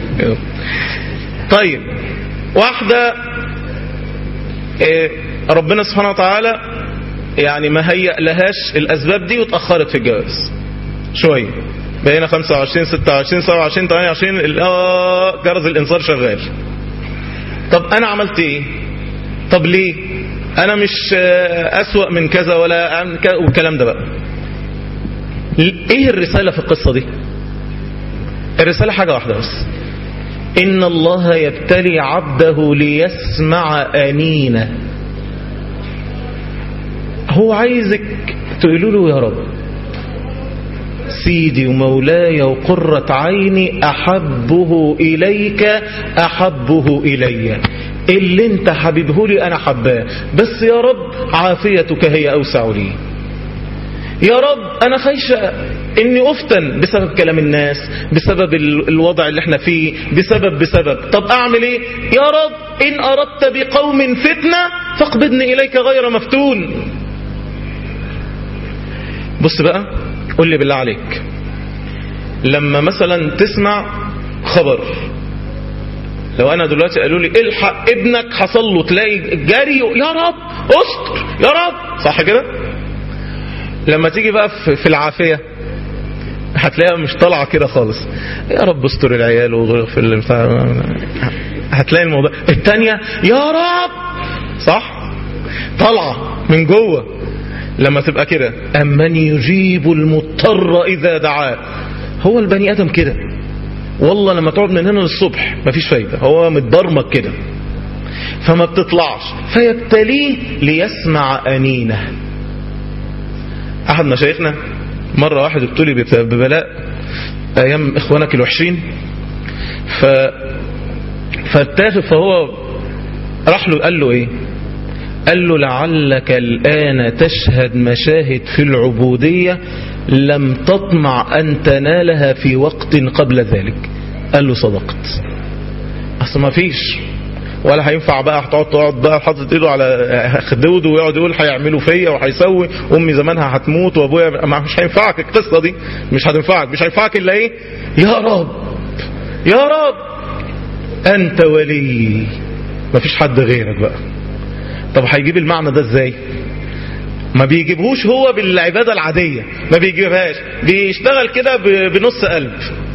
طيب واحدة إيه، ربنا سبحانه وتعالى يعني ما هيأ لهاش الأسباب دي واتأخرت في الجواز شوية بقينا 25 26 27 28 ال- آه، جرس الإنذار شغال طب أنا عملت إيه طب ليه أنا مش آه، أسوأ من كذا ولا أعمل كذا والكلام ده بقى إيه الرسالة في القصة دي الرسالة حاجة واحدة بس إن الله يبتلي عبده ليسمع أنينه هو عايزك تقولوا له يا رب سيدي ومولاي وقرة عيني أحبه إليك أحبه إلي اللي انت حبيبه لي أنا حباه بس يا رب عافيتك هي أوسع لي يا رب أنا خايشة إني أفتن بسبب كلام الناس بسبب ال- الوضع اللي احنا فيه بسبب بسبب طب أعمل إيه يا رب إن أردت بقوم فتنة فاقبضني إليك غير مفتون بص بقى قول لي بالله عليك لما مثلا تسمع خبر لو انا دلوقتي قالوا لي الحق ابنك حصل له تلاقي جري يا رب استر يا رب صح كده لما تيجي بقى في في العافيه هتلاقيها مش طالعه كده خالص يا رب استر العيال واغفر اللي بتاع هتلاقي الموضوع الثانيه يا رب صح طالعه من جوه لما تبقى كده أمن يجيب المضطر إذا دعاه هو البني آدم كده والله لما تقعد من هنا للصبح مفيش فايدة هو متبرمج كده فما بتطلعش فيبتليه ليسمع أنينه أحد مشايخنا مرة واحد ابتلي بت- ببلاء أيام إخوانك الوحشين ف فاتاخد فهو راح له قال له إيه قال له لعلك الآن تشهد مشاهد في العبودية لم تطمع أن تنالها في وقت قبل ذلك قال له صدقت أصل ما فيش ولا هينفع بقى هتقعد تقعد بقى حاطط ايده على خدوده ويقعد يقول هيعملوا فيا وهيسوي امي زمانها هتموت وابويا ما مش هينفعك القصه دي مش هتنفعك مش هينفعك الا ايه يا رب يا رب انت ولي مفيش حد غيرك بقى طب هيجيب المعنى ده ازاي ما بيجيبهوش هو بالعبادة العادية ما بيجيبهاش بيشتغل كده ب- بنص قلب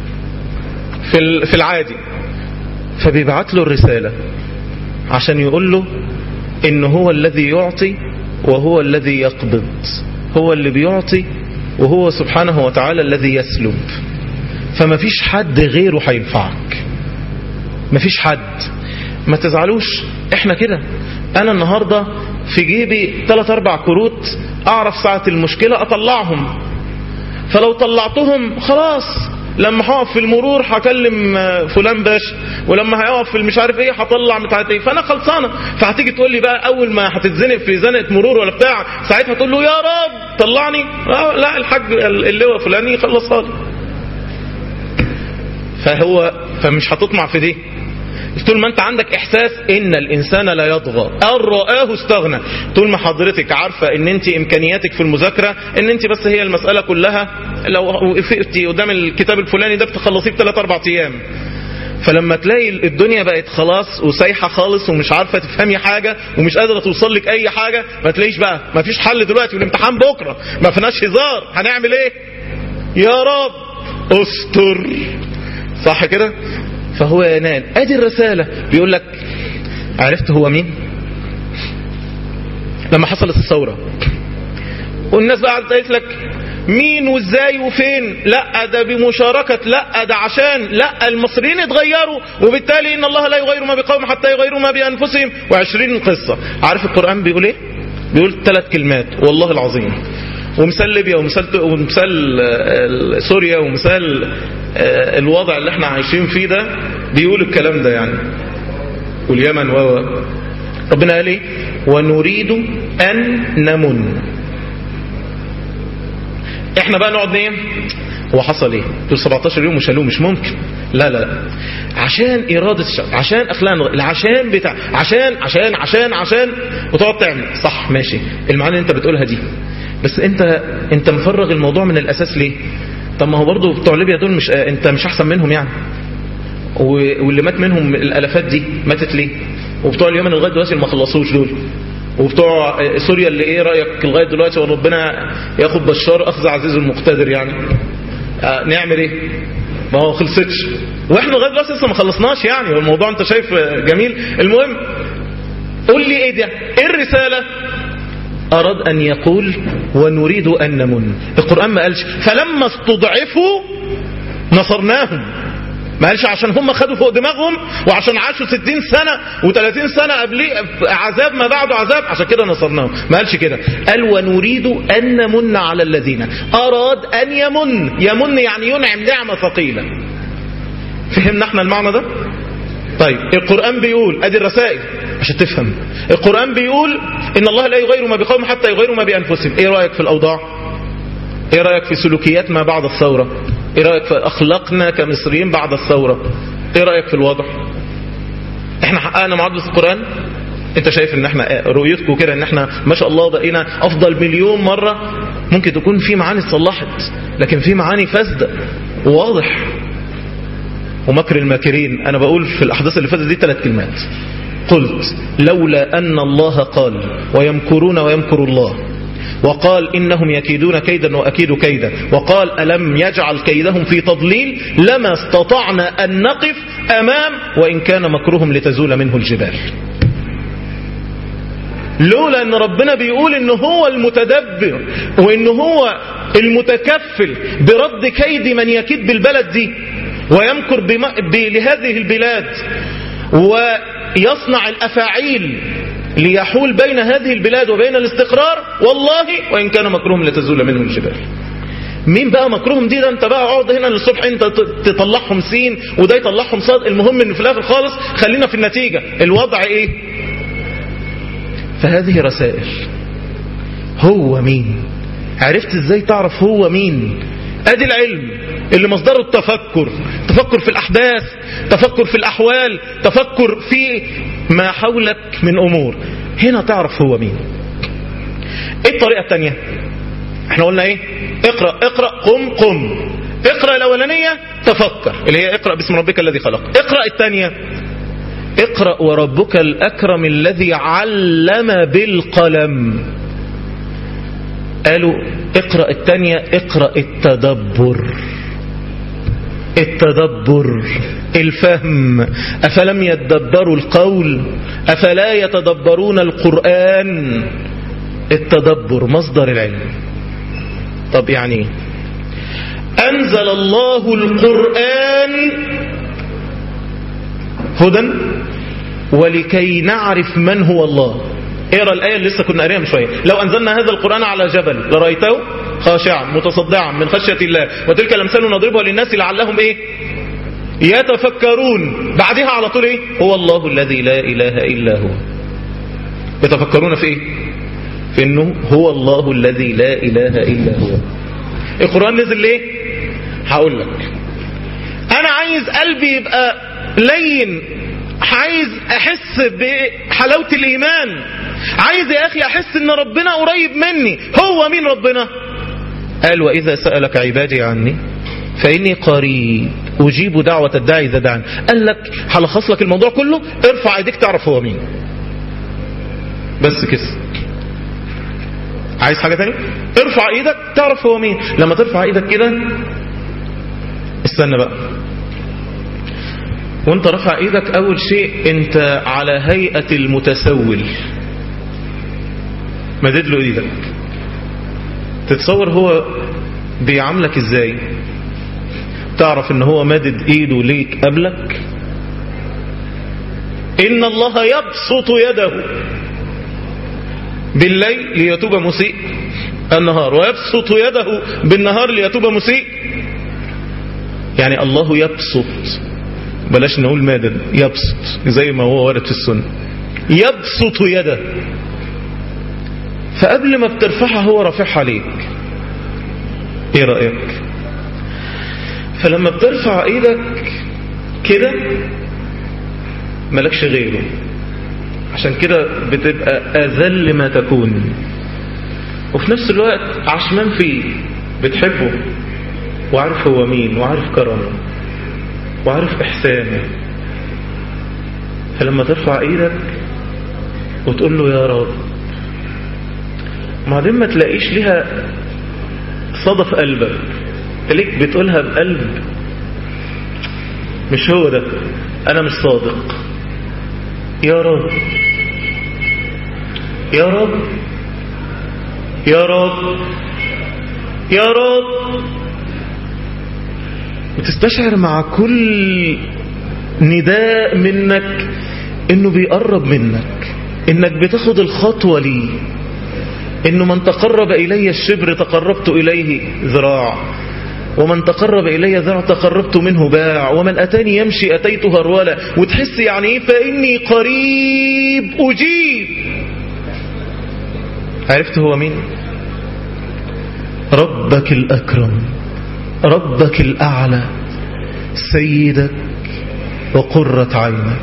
في ال- في العادي فبيبعت له الرسالة عشان يقول له ان هو الذي يعطي وهو الذي يقبض هو اللي بيعطي وهو سبحانه وتعالى الذي يسلب فما فيش حد غيره هينفعك مفيش حد ما تزعلوش احنا كده انا النهاردة في جيبي 3 4 كروت اعرف ساعة المشكلة اطلعهم فلو طلعتهم خلاص لما هقف في المرور هكلم آه، فلان باش ولما هيقف في المش عارف ايه هطلع بتاعت ايه فانا خلصانه فهتيجي تقول لي بقى اول ما هتتزنق في زنقه مرور ولا بتاع ساعتها تقول له يا رب طلعني آه، لا الحاج اللواء فلاني يخلصها لي فهو فمش هتطمع في دي طول ما انت عندك احساس ان الانسان لا يطغى ان رآه استغنى طول ما حضرتك عارفة ان انت امكانياتك في المذاكرة ان انت بس هي المسألة كلها لو وقفتي قدام الكتاب الفلاني ده بتخلصيه في 3 4 ايام فلما تلاقي الدنيا بقت خلاص وسايحة خالص ومش عارفة تفهمي حاجة ومش قادرة توصل لك اي حاجة ما تلاقيش بقى ما فيش حل دلوقتي والامتحان بكرة ما فيناش هزار هنعمل ايه يا رب استر صح كده فهو ينال ادي الرسالة بيقول لك عرفت هو مين لما حصلت الثورة والناس بقى قعدت قالت لك مين وازاي وفين لا ده بمشاركة لا ده عشان لا المصريين اتغيروا وبالتالي ان الله لا يغير ما بقوم حتى يغيروا ما بانفسهم وعشرين قصة عارف القرآن بيقول ايه بيقول ثلاث كلمات والله العظيم ومثال ليبيا ومثال ومثال آه، سوريا ومثال آه، الوضع اللي احنا عايشين فيه ده بيقول الكلام ده يعني واليمن و ربنا قال ايه ونريد ان نمن احنا بقى نقعد نايم هو حصل ايه دول 17 يوم وشالوه مش ممكن لا لا لا عشان إرادة الشعب عشان أخلاق العشان بتاع عشان عشان عشان عشان وتقعد تعمل صح ماشي المعاني اللي انت بتقولها دي بس انت انت مفرغ الموضوع من الأساس ليه طب ما هو برضه بتوع ليبيا دول مش انت مش احسن منهم يعني و- واللي مات منهم الالافات دي ماتت ليه وبتوع اليمن لغايه دلوقتي ما خلصوش دول وبتوع سوريا اللي ايه رايك لغايه دلوقتي وربنا ياخد بشار اخذ عزيز المقتدر يعني آه نعمل ايه ما هو خلصتش واحنا لغايه دلوقتي لسه ما خلصناش يعني والموضوع انت شايف جميل المهم قول لي ايه ده ايه الرساله أراد أن يقول ونريد أن نمن القرآن ما قالش فلما استضعفوا نصرناهم ما قالش عشان هم خدوا فوق دماغهم وعشان عاشوا 60 سنة و30 سنة قبليه عذاب ما بعده عذاب عشان كده نصرناهم ما قالش كده قال ونريد أن نمن على الذين أراد أن يمن يمن يعني ينعم نعمة ثقيلة فهمنا احنا المعنى ده طيب القرآن بيقول ادي الرسائل عشان تفهم القرآن بيقول ان الله لا يغير ما بقوم حتى يغيروا ما بانفسهم ايه رأيك في الاوضاع ايه رأيك في سلوكيات ما بعد الثورة ايه رأيك في اخلاقنا كمصريين بعد الثورة ايه رأيك في الوضع احنا حققنا معادلة القرآن انت شايف ان احنا رؤيتكم كده ان احنا ما شاء الله بقينا افضل مليون مرة ممكن تكون في معاني اتصلحت لكن في معاني فاسدة واضح ومكر الماكرين انا بقول في الاحداث اللي فاتت دي ثلاث كلمات قلت لولا ان الله قال ويمكرون ويمكر الله وقال إنهم يكيدون كيدا وأكيد كيدا وقال ألم يجعل كيدهم في تضليل لما استطعنا أن نقف أمام وإن كان مكرهم لتزول منه الجبال لولا أن ربنا بيقول أنه هو المتدبر وأنه هو المتكفل برد كيد من يكيد بالبلد دي ويمكر بم... ب... لهذه البلاد ويصنع الأفاعيل ليحول بين هذه البلاد وبين الاستقرار والله وإن كان مكرهم لتزول منه الجبال مين بقى مكرهم دي ده انت بقى اقعد هنا للصبح انت تطلعهم سين وده يطلعهم صاد المهم ان في الاخر خالص خلينا في النتيجة الوضع ايه فهذه رسائل هو مين عرفت ازاي تعرف هو مين ادي العلم اللي مصدره التفكر تفكر في الاحداث تفكر في الاحوال تفكر في ما حولك من امور هنا تعرف هو مين ايه الطريقة التانية احنا قلنا ايه اقرأ اقرأ قم قم اقرأ الاولانية تفكر اللي هي اقرأ باسم ربك الذي خلق اقرأ الثانية اقرأ وربك الأكرم الذي علم بالقلم قالوا اقرأ الثانية اقرأ التدبر التدبر الفهم أفلم يتدبروا القول أفلا يتدبرون القرآن التدبر مصدر العلم طب يعني أنزل الله القرآن هدى ولكي نعرف من هو الله اقرا الآية اللي لسه كنا قاريها من شوية لو أنزلنا هذا القرآن على جبل لرأيته خاشعا متصدعا من خشية الله وتلك الأمثال نضربها للناس لعلهم إيه يتفكرون بعدها على طول إيه هو الله الذي لا إله إلا هو يتفكرون في إيه في إنه هو الله الذي لا إله إلا هو القرآن نزل ليه هقول لك أنا عايز قلبي يبقى لين عايز احس بحلاوة الايمان عايز يا اخي احس ان ربنا قريب مني هو مين ربنا قال واذا سألك عبادي عني فاني قريب اجيب دعوة الداعي اذا دعاني قال لك هلخص لك الموضوع كله ارفع ايديك تعرف هو مين بس كده عايز حاجة تاني ارفع ايدك تعرف هو مين لما ترفع ايدك كده استنى بقى وانت رفع ايدك اول شيء انت على هيئة المتسول مدد له ايدك تتصور هو بيعاملك ازاي تعرف ان هو مدد ايده ليك قبلك ان الله يبسط يده بالليل ليتوب مسيء النهار ويبسط يده بالنهار ليتوب مسيء يعني الله يبسط بلاش نقول مادد يبسط زي ما هو وارد في السنة يبسط يده فقبل ما بترفعها هو رافعها عليك ايه رأيك فلما بترفع ايدك كده ملكش غيره عشان كده بتبقى أذل ما تكون وفي نفس الوقت عشمان فيه بتحبه وعارف هو مين وعارف كرمه وعارف إحسانه فلما ترفع إيدك وتقول له يا رب بعدين ما تلاقيش ليها صدى في قلبك تلاقيك بتقولها بقلب مش هو ده أنا مش صادق يا رب يا رب يا رب يا رب وتستشعر مع كل نداء منك انه بيقرب منك انك بتاخد الخطوة ليه انه من تقرب الي الشبر تقربت اليه ذراع ومن تقرب إلي ذرع تقربت منه باع ومن أتاني يمشي أتيته هرولا وتحس يعني إيه فإني قريب أجيب عرفت هو مين ربك الأكرم ربك الأعلى سيدك وقرة عينك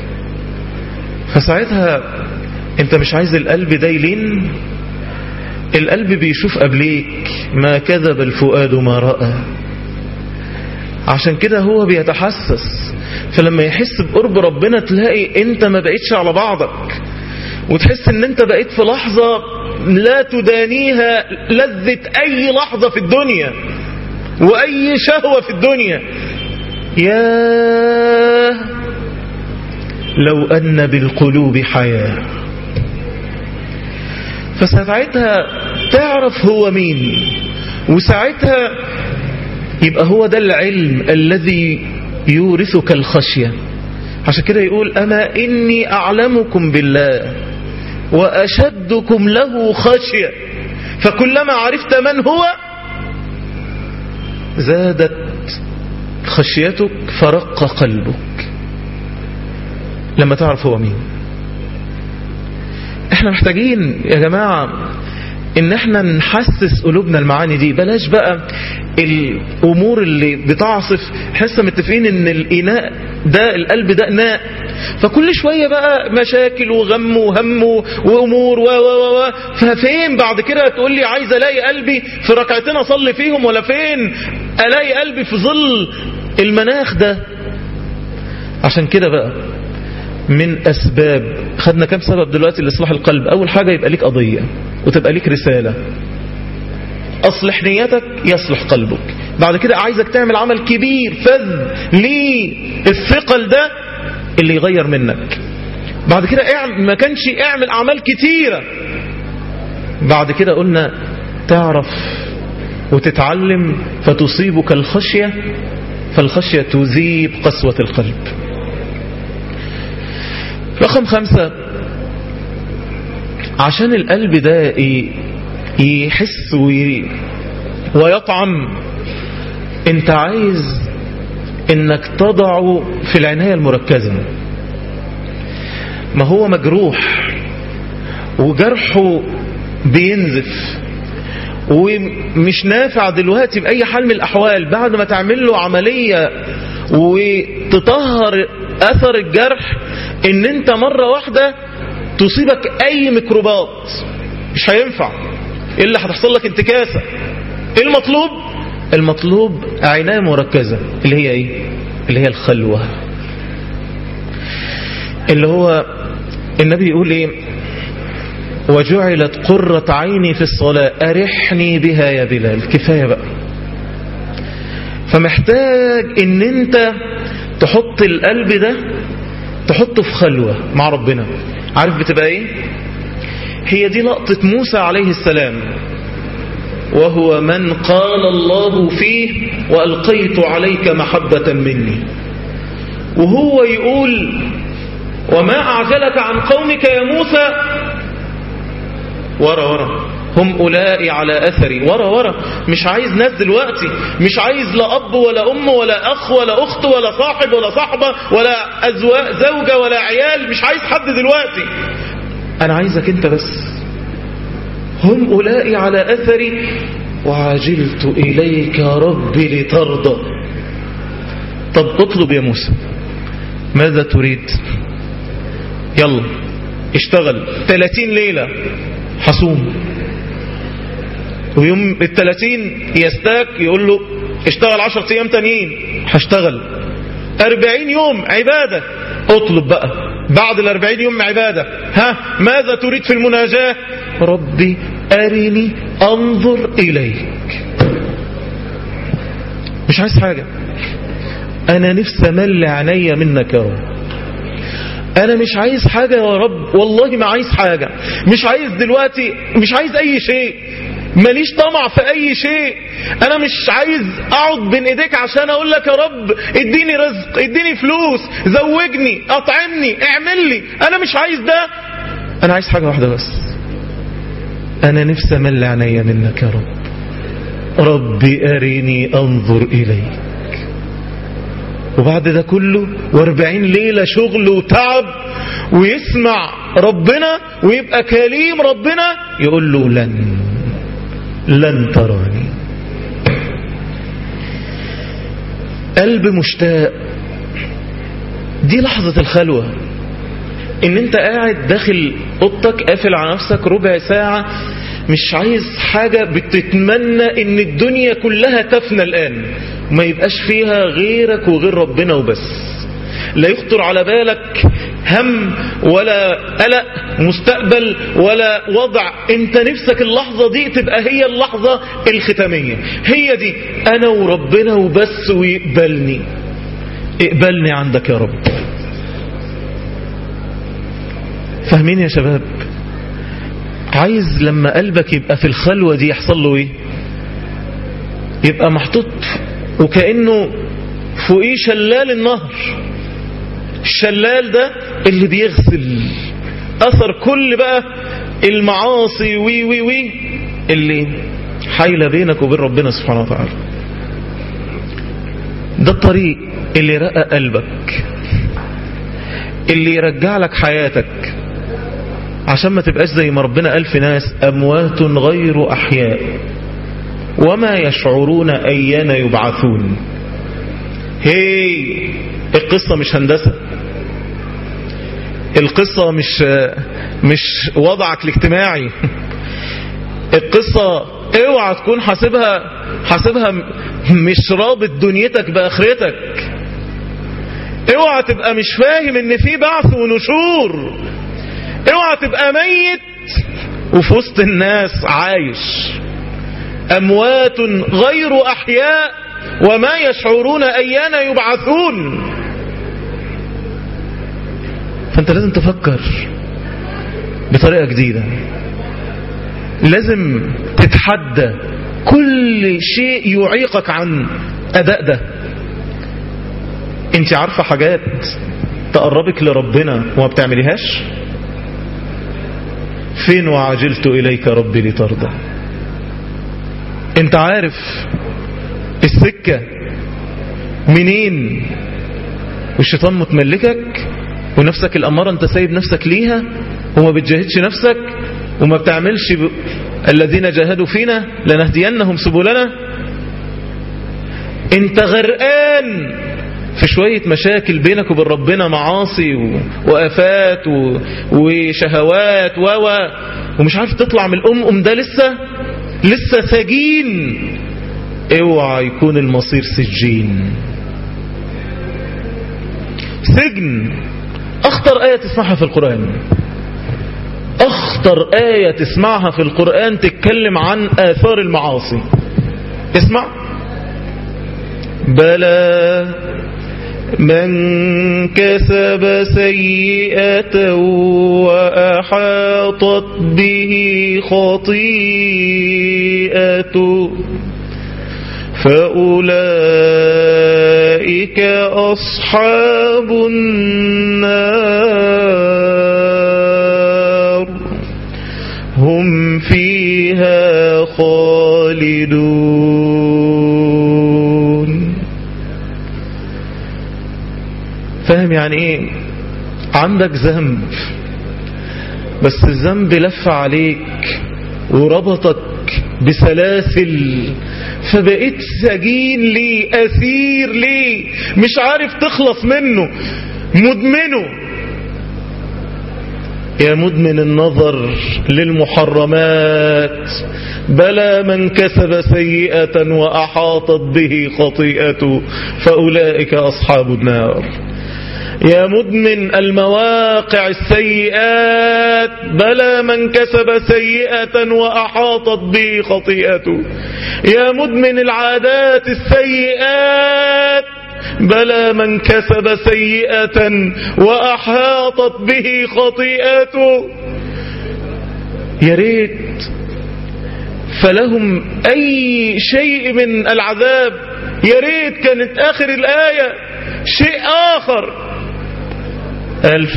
فساعتها انت مش عايز القلب ده يلين القلب بيشوف قبليك ما كذب الفؤاد ما رأى عشان كده هو بيتحسس فلما يحس بقرب ربنا تلاقي انت ما بقيتش على بعضك وتحس ان انت بقيت في لحظة لا تدانيها لذة اي لحظة في الدنيا واي شهوة في الدنيا يا لو ان بالقلوب حياه فساعتها تعرف هو مين وساعتها يبقى هو ده العلم الذي يورثك الخشية عشان كده يقول أما إني أعلمكم بالله وأشدكم له خشية فكلما عرفت من هو زادت خشيتك فرق قلبك لما تعرف هو مين احنا محتاجين يا جماعة ان احنا نحسس قلوبنا المعاني دي بلاش بقى الامور اللي بتعصف احنا لسه متفقين ان الاناء ده القلب ده اناء فكل شوية بقى مشاكل وغم وهم وامور و و و ففين بعد كده تقول لي عايز الاقي قلبي في ركعتين اصلي فيهم ولا فين الاقي قلبي في ظل المناخ ده عشان كده بقى من أسباب خدنا كم سبب دلوقتي لإصلاح القلب أول حاجة يبقى ليك قضية وتبقى ليك رسالة أصلح نيتك يصلح قلبك بعد كده عايزك تعمل عمل كبير فذ للثقل ده اللي يغير منك بعد كده اعمل ما كانش اعمل أعمال كتيرة بعد كده قلنا تعرف وتتعلم فتصيبك الخشية فالخشية تذيب قسوة القلب رقم خمسة عشان القلب ده يحس ويطعم انت عايز انك تضعه في العناية المركزة ما هو مجروح وجرحه بينزف ومش نافع دلوقتي بأي حال من الأحوال بعد ما تعمل له عملية وتطهر أثر الجرح ان انت مرة واحدة تصيبك اي ميكروبات مش هينفع الا هتحصل لك انتكاسة ايه المطلوب المطلوب عناية مركزة اللي هي ايه اللي هي الخلوة اللي هو النبي يقول ايه وجعلت قرة عيني في الصلاة أرحني بها يا بلال كفاية بقى فمحتاج ان انت تحط القلب ده تحطه في خلوة مع ربنا عارف بتبقى ايه هي دي لقطة موسى عليه السلام وهو من قال الله فيه وألقيت عليك محبة مني وهو يقول وما أعجلك عن قومك يا موسى ورا ورا هم أولئي على أثري ورا ورا مش عايز ناس دلوقتي مش عايز لا أب ولا أم ولا أخ ولا أخت ولا صاحب ولا صاحبة ولا أزواج زوجة ولا عيال مش عايز حد دلوقتي أنا عايزك أنت بس هم أولئي على أثري وعجلت إليك ربي لترضى طب اطلب يا موسى ماذا تريد يلا اشتغل 30 ليلة حصوم ويوم الثلاثين يستاك يقول له اشتغل 10 ايام تانيين هشتغل 40 يوم عبادة اطلب بقى بعد ال 40 يوم عبادة ها ماذا تريد في المناجاة ربي أرني أنظر إليك مش عايز حاجة أنا نفسي أمل عينيا منك يا رب أنا مش عايز حاجة يا رب والله ما عايز حاجة مش عايز دلوقتي مش عايز أي شيء ماليش طمع في أي شيء أنا مش عايز أقعد بين إيديك عشان أقول لك يا رب اديني رزق اديني فلوس زوجني أطعمني اعمل لي أنا مش عايز ده أنا عايز حاجة واحدة بس أنا نفسي أمل عينيا منك يا رب ربي أريني أنظر إليك وبعد ده كله واربعين ليلة شغل وتعب ويسمع ربنا ويبقى كليم ربنا يقول له لن لن تراني قلب مشتاق دي لحظة الخلوة ان انت قاعد داخل اوضتك قافل على نفسك ربع ساعة مش عايز حاجة بتتمنى ان الدنيا كلها تفنى الان ما يبقاش فيها غيرك وغير ربنا وبس لا يخطر على بالك هم ولا قلق مستقبل ولا وضع انت نفسك اللحظة دي تبقى هي اللحظة الختامية هي دي انا وربنا وبس ويقبلني اقبلني عندك يا رب فاهمين يا شباب عايز لما قلبك يبقى في الخلوة دي يحصل له ايه يبقى محطوط وكأنه فوقيه شلال النهر الشلال ده اللي بيغسل اثر كل بقى المعاصي وي وي وي اللي حايلة بينك وبين ربنا سبحانه وتعالى ده الطريق اللي يرقى قلبك اللي يرجع لك حياتك عشان ما تبقاش زي ما ربنا قال في ناس أموات غير أحياء وما يشعرون أيان يبعثون هي القصة مش هندسة القصة مش مش وضعك الاجتماعي القصة اوعى تكون حاسبها حاسبها مش رابط دنيتك باخرتك اوعى تبقى مش فاهم ان في بعث ونشور اوعى تبقى ميت وفي وسط الناس عايش اموات غير احياء وما يشعرون ايان يبعثون فانت لازم تفكر بطريقة جديدة لازم تتحدى كل شيء يعيقك عن اداء ده انت عارفة حاجات تقربك لربنا وما بتعمليهاش فين وعجلت إليك ربي لترضى انت عارف السكة منين والشيطان متملكك ونفسك الأمارة انت سايب نفسك ليها وما بتجاهدش نفسك وما بتعملش ب... الذين جاهدوا فينا لنهدينهم سبلنا انت غرقان في شوية مشاكل بينك وبين ربنا معاصي و... وآفات و... وشهوات و... ومش عارف تطلع من الأم أم ده لسه لسه سجين اوعى يكون المصير سجين سجن اخطر آية تسمعها في القرآن اخطر آية تسمعها في القرآن تتكلم عن آثار المعاصي اسمع بلى من كسب سيئة وأحاطت به خطيئة فأولئك أصحاب النار هم فيها فيها خالدون فاهم يعني ايه عندك ذنب بس الذنب لف عليك وربطك بسلاسل فبقيت سجين ليه أسير ليه مش عارف تخلص منه مدمنه يا مدمن النظر للمحرمات بلى من كسب سيئة وأحاطت به خطيئته فأولئك أصحاب النار يا مدمن المواقع السيئات بلى من كسب سيئة وأحاطت به خطيئته يا مدمن العادات السيئات بلى من كسب سيئة وأحاطت به خطيئته يا ريت فلهم أي شيء من العذاب يا ريت كانت آخر الآية شيء آخر ألف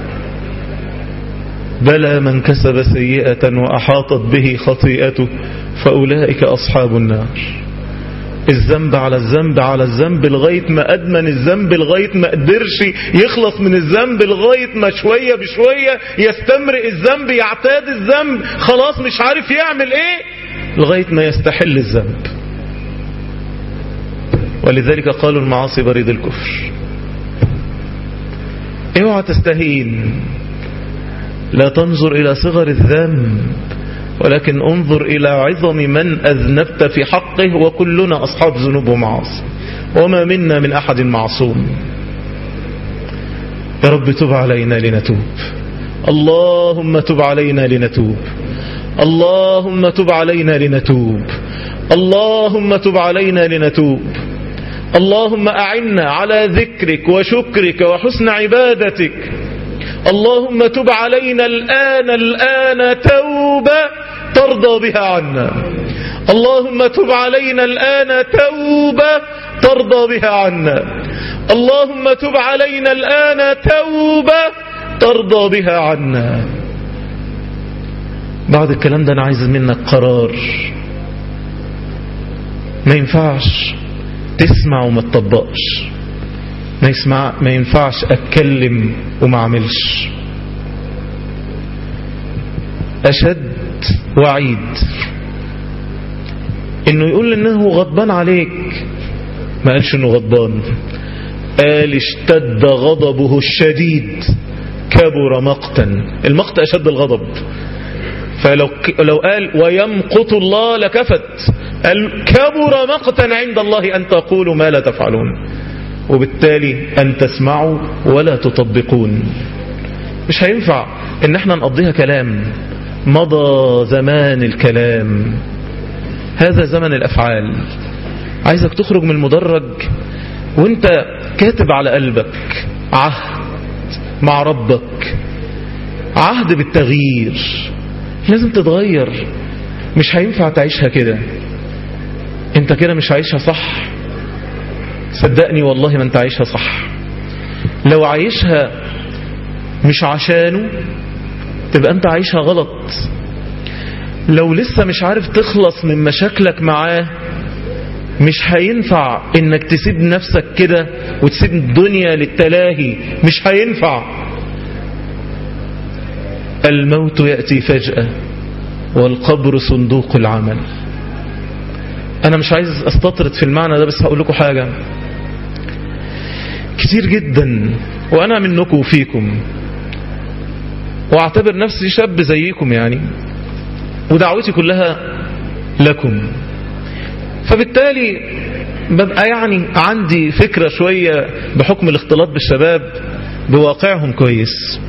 بلى من كسب سيئة وأحاطت به خطيئته فأولئك أصحاب النار الذنب على الذنب على الذنب لغاية ما أدمن الذنب لغاية ما قدرش يخلص من الذنب لغاية ما شوية بشوية يستمرئ الذنب يعتاد الذنب خلاص مش عارف يعمل ايه لغاية ما يستحل الذنب ولذلك قالوا المعاصي بريد الكفر اوعى تستهين لا تنظر إلى صغر الذنب ولكن انظر إلى عظم من أذنبت في حقه وكلنا أصحاب ذنوب ومعاصي وما منا من أحد معصوم يا رب تب علينا لنتوب اللهم تب علينا لنتوب اللهم تب علينا لنتوب اللهم تب علينا لنتوب اللهم أعنا على ذكرك وشكرك وحسن عبادتك اللهم تب علينا الآن الآن توبة ترضى بها عنا اللهم تب علينا الآن توبة ترضى بها عنا اللهم تب علينا الآن توبة ترضى بها عنا بعد الكلام ده أنا عايز منك قرار ما ينفعش تسمع وما تطبقش ما يسمع ما ينفعش اتكلم وما اعملش اشد وعيد انه يقول انه غضبان عليك ما قالش انه غضبان قال اشتد غضبه الشديد كبر مقتا المقت اشد الغضب فلو لو قال ويمقت الله لكفت قال كبر مقتا عند الله ان تقولوا ما لا تفعلون وبالتالي أن تسمعوا ولا تطبقون مش هينفع ان احنا نقضيها كلام مضى زمان الكلام هذا زمن الأفعال عايزك تخرج من المدرج وانت كاتب على قلبك عهد مع ربك عهد بالتغيير لازم تتغير مش هينفع تعيشها كده انت كده مش عايشها صح صدقني والله ما انت عايشها صح لو عايشها مش عشانه تبقى انت عايشها غلط لو لسه مش عارف تخلص من مشاكلك معاه مش هينفع انك تسيب نفسك كده وتسيب الدنيا للتلاهي مش هينفع الموت يأتي فجأة والقبر صندوق العمل انا مش عايز استطرد في المعنى ده بس هقول لكم حاجة كتير جدا وانا منكم وفيكم واعتبر نفسي شاب زيكم يعني ودعوتي كلها لكم فبالتالي ببقى يعني عندي فكرة شوية بحكم الاختلاط بالشباب بواقعهم كويس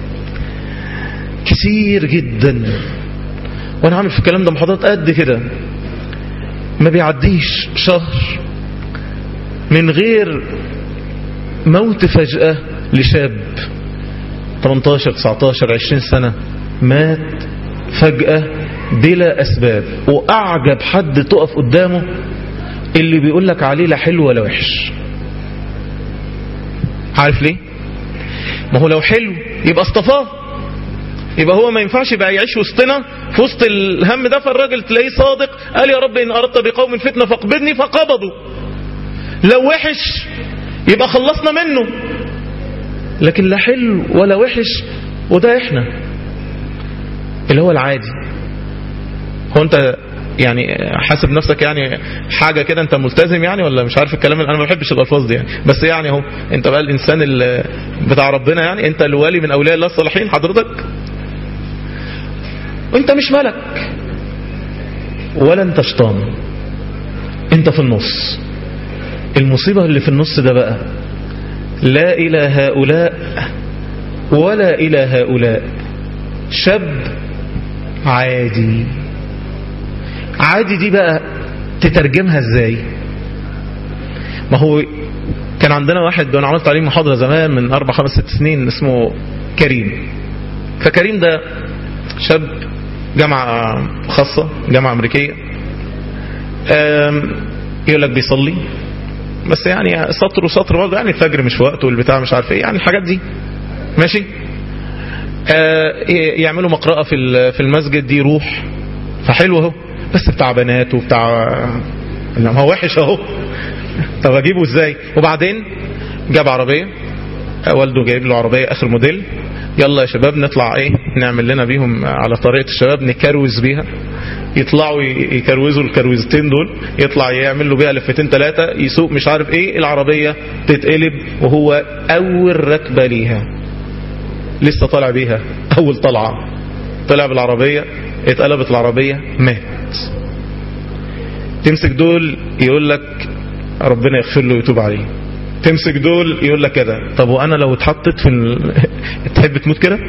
كتير جدا وانا عامل في الكلام ده محاضرات قد كده ما بيعديش شهر من غير موت فجأة لشاب 18 19 20 سنة مات فجأة بلا أسباب وأعجب حد تقف قدامه اللي بيقول لك عليه لا حلو ولا وحش عارف ليه ما هو لو حلو يبقى اصطفاه يبقى هو ما ينفعش بقى يعيش وسطنا في وسط الهم ده فالراجل تلاقيه صادق قال يا رب ان اردت بقوم فتنه فاقبضني فقبضوا لو وحش يبقى خلصنا منه لكن لا حلو ولا وحش وده احنا اللي هو العادي هو انت يعني حاسب نفسك يعني حاجة كده انت ملتزم يعني ولا مش عارف الكلام انا ما بحبش الالفاظ دي يعني بس يعني اهو انت بقى الانسان اللي بتاع ربنا يعني انت الوالي من اولياء الله الصالحين حضرتك وانت مش ملك ولا انت شيطان انت في النص المصيبة اللي في النص ده بقى لا إلى هؤلاء ولا إلى هؤلاء شاب عادي عادي دي بقى تترجمها ازاي ما هو كان عندنا واحد وانا عملت عليه محاضرة زمان من اربع خمس ست سنين اسمه كريم فكريم ده شاب جامعة خاصة جامعة امريكية يقول لك بيصلي بس يعني سطر وسطر برضه يعني الفجر مش وقته والبتاع مش عارف ايه يعني الحاجات دي ماشي آه يعملوا مقرأة في في المسجد دي روح فحلو اهو بس بتاع بنات وبتاع انما هو وحش اهو طب اجيبه ازاي وبعدين جاب عربية والده جايب له عربية اخر موديل يلا يا شباب نطلع ايه نعمل لنا بيهم على طريقة الشباب نكروز بيها يطلعوا يكروزوا الكروزتين دول يطلع يعمل له بيها لفتين ثلاثة يسوق مش عارف ايه العربية تتقلب وهو اول ركبة ليها لسه طالع بيها اول طلعة طلع بالعربية اتقلبت العربية مات تمسك دول يقول لك ربنا يغفر له ويتوب عليه تمسك دول يقول لك كده طب وانا لو اتحطت في ال... تحب تموت كده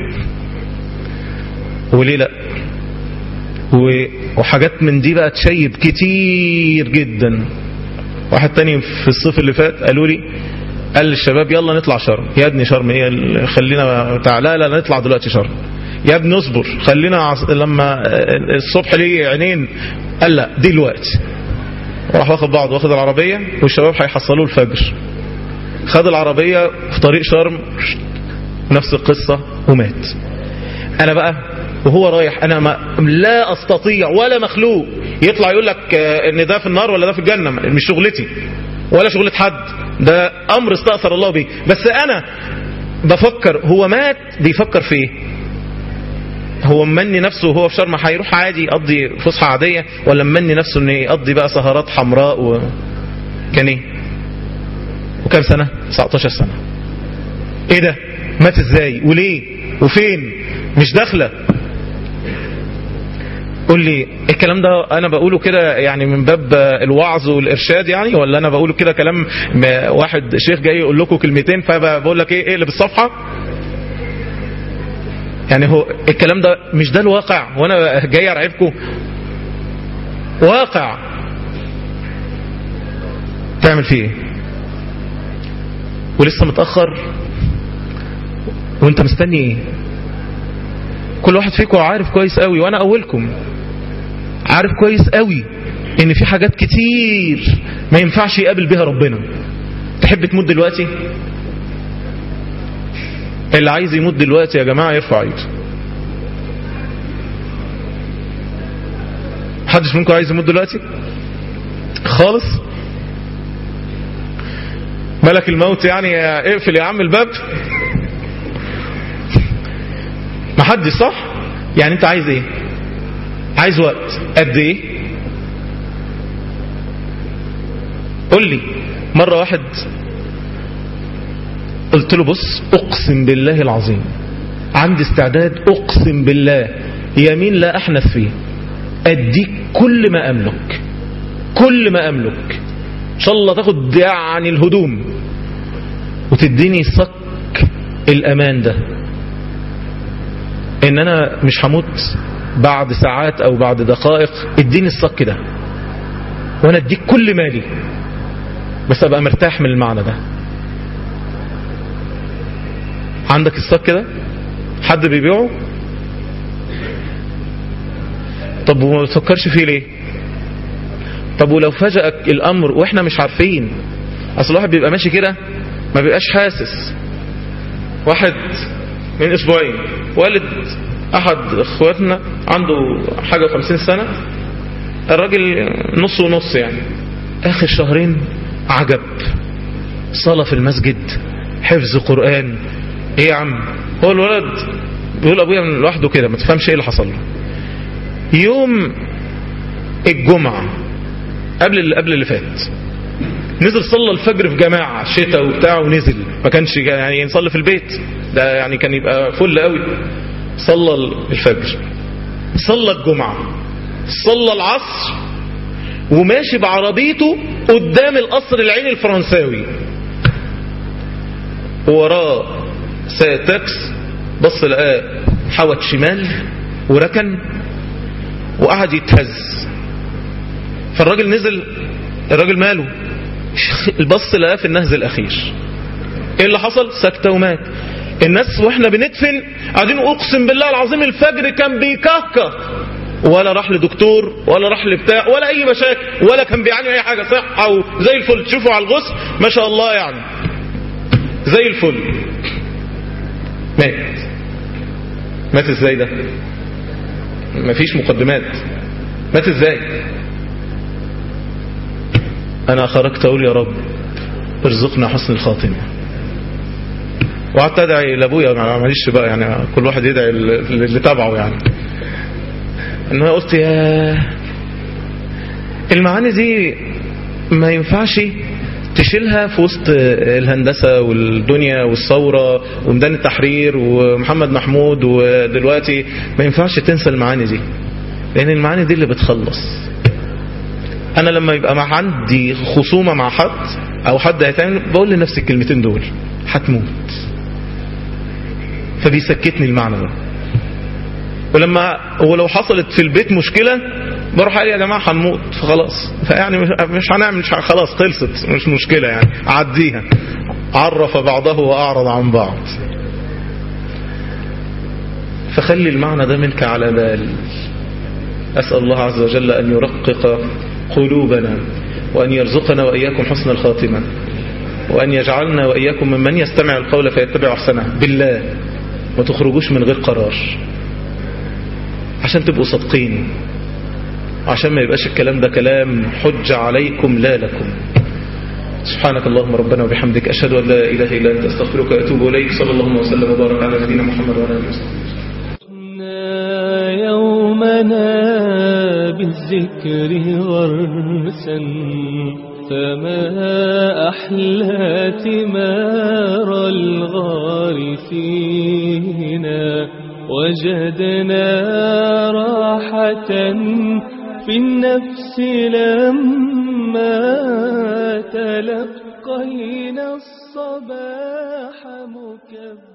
وليه لا و... وحاجات من دي بقى تشيب كتير جدا واحد تاني في الصيف اللي فات قالوا لي قال للشباب يلا نطلع شرم يا ابني شرم ايه خلينا تعالى لا نطلع دلوقتي شرم يا ابني اصبر خلينا عص... لما الصبح ليه عينين قال لا دلوقتي راح واخد بعض واخد العربية والشباب هيحصلوه الفجر خد العربية في طريق شرم نفس القصة ومات انا بقى وهو رايح انا ما لا استطيع ولا مخلوق يطلع يقول لك ان ده في النار ولا ده في الجنة مش شغلتي ولا شغلة حد ده امر استأثر الله به بس انا بفكر هو مات بيفكر في ايه هو ممني نفسه وهو في شرم هيروح عادي يقضي فسحة عادية ولا ممني نفسه انه يقضي بقى سهرات حمراء و... كان ايه وكام سنة 19 سنة ايه ده مات ازاي وليه وفين مش داخله قول لي الكلام ده انا بقوله كده يعني من باب الوعظ والارشاد يعني ولا انا بقوله كده كلام واحد شيخ جاي يقول لكم كلمتين فبقول لك ايه اقلب الصفحه يعني هو الكلام ده مش ده الواقع وانا جاي ارعبكم واقع تعمل فيه ايه ولسه متاخر وانت مستني ايه كل واحد فيكم عارف كويس قوي وانا اولكم عارف كويس قوي ان في حاجات كتير ما ينفعش يقابل بها ربنا تحب تموت دلوقتي اللي عايز يموت دلوقتي يا جماعة يرفع ايده محدش منكم عايز يموت دلوقتي خالص ملك الموت يعني اقفل يا عم الباب محدش صح يعني انت عايز ايه عايز وقت قد ايه قول لي مرة واحد قلت له بص اقسم بالله العظيم عندي استعداد اقسم بالله يمين لا احنث فيه اديك كل ما املك كل ما املك ان شاء الله تاخد يعني الهدوم وتديني صك الامان ده ان انا مش هموت بعد ساعات او بعد دقائق اديني الصك ده وانا اديك كل مالي بس ابقى مرتاح من المعنى ده عندك الصك ده حد بيبيعه طب وما بتفكرش فيه ليه طب ولو فجأك الامر واحنا مش عارفين اصل الواحد بيبقى ماشي كده ما بيبقاش حاسس واحد من اسبوعين والد احد اخواتنا عنده حاجة وخمسين سنة الراجل نص ونص يعني اخر شهرين عجب صلاة في المسجد حفظ قرآن ايه يا عم هو الولد بيقول ابويا من لوحده كده ما تفهمش ايه اللي حصل له يوم الجمعة قبل اللي قبل اللي فات نزل صلى الفجر في جماعة شتاء وبتاع ونزل ما كانش يعني يصلي في البيت ده يعني كان يبقى فل قوي صلى الفجر صلى الجمعة صلى العصر وماشي بعربيته قدام القصر العيني الفرنساوي وراه سايق تاكس بص لقاه حوت شمال وركن وقعد يتهز فالراجل نزل الراجل ماله البص لقاه في النهز الاخير ايه اللي حصل سكتة ومات الناس واحنا بندفن قاعدين اقسم بالله العظيم الفجر كان بيكهكه ولا راح لدكتور ولا راح لبتاع ولا اي مشاكل ولا كان بيعاني اي حاجه صحه وزي الفل تشوفوا على الغسل ما شاء الله يعني زي الفل مات مات ازاي ده مفيش مقدمات مات ازاي انا خرجت اقول يا رب ارزقنا حسن الخاتمه وقعدت ادعي لابويا معلش بقى يعني كل واحد يدعي اللي تبعه يعني ان انا قلت يا المعاني دي ما ينفعش تشيلها في وسط الهندسة والدنيا والثورة وميدان التحرير ومحمد محمود ودلوقتي ما ينفعش تنسى المعاني دي لأن المعاني دي اللي بتخلص أنا لما يبقى مع عندي خصومة مع حد أو حد هيتعمل بقول لنفسي الكلمتين دول هتموت فبيسكتني المعنى ده ولما ولو حصلت في البيت مشكلة بروح قال يا جماعة هنموت فخلاص فيعني مش هنعمل مش خلاص خلصت مش مشكلة يعني عديها عرف بعضه وأعرض عن بعض فخلي المعنى ده منك على بال أسأل الله عز وجل أن يرقق قلوبنا وأن يرزقنا وإياكم حسن الخاتمة وأن يجعلنا وإياكم ممن يستمع القول فيتبع أحسنه بالله ما تخرجوش من غير قرار عشان تبقوا صادقين عشان ما يبقاش الكلام ده كلام حجة عليكم لا لكم سبحانك اللهم ربنا وبحمدك أشهد أن لا إله إلا أنت أستغفرك وأتوب إليك صلى الله وسلم وبارك على نبينا محمد وعلى آله وصحبه يومنا بالذكر غرسا فما أحلى ثمار الغارسين وجدنا راحة في النفس لما تلقينا الصباح مكبر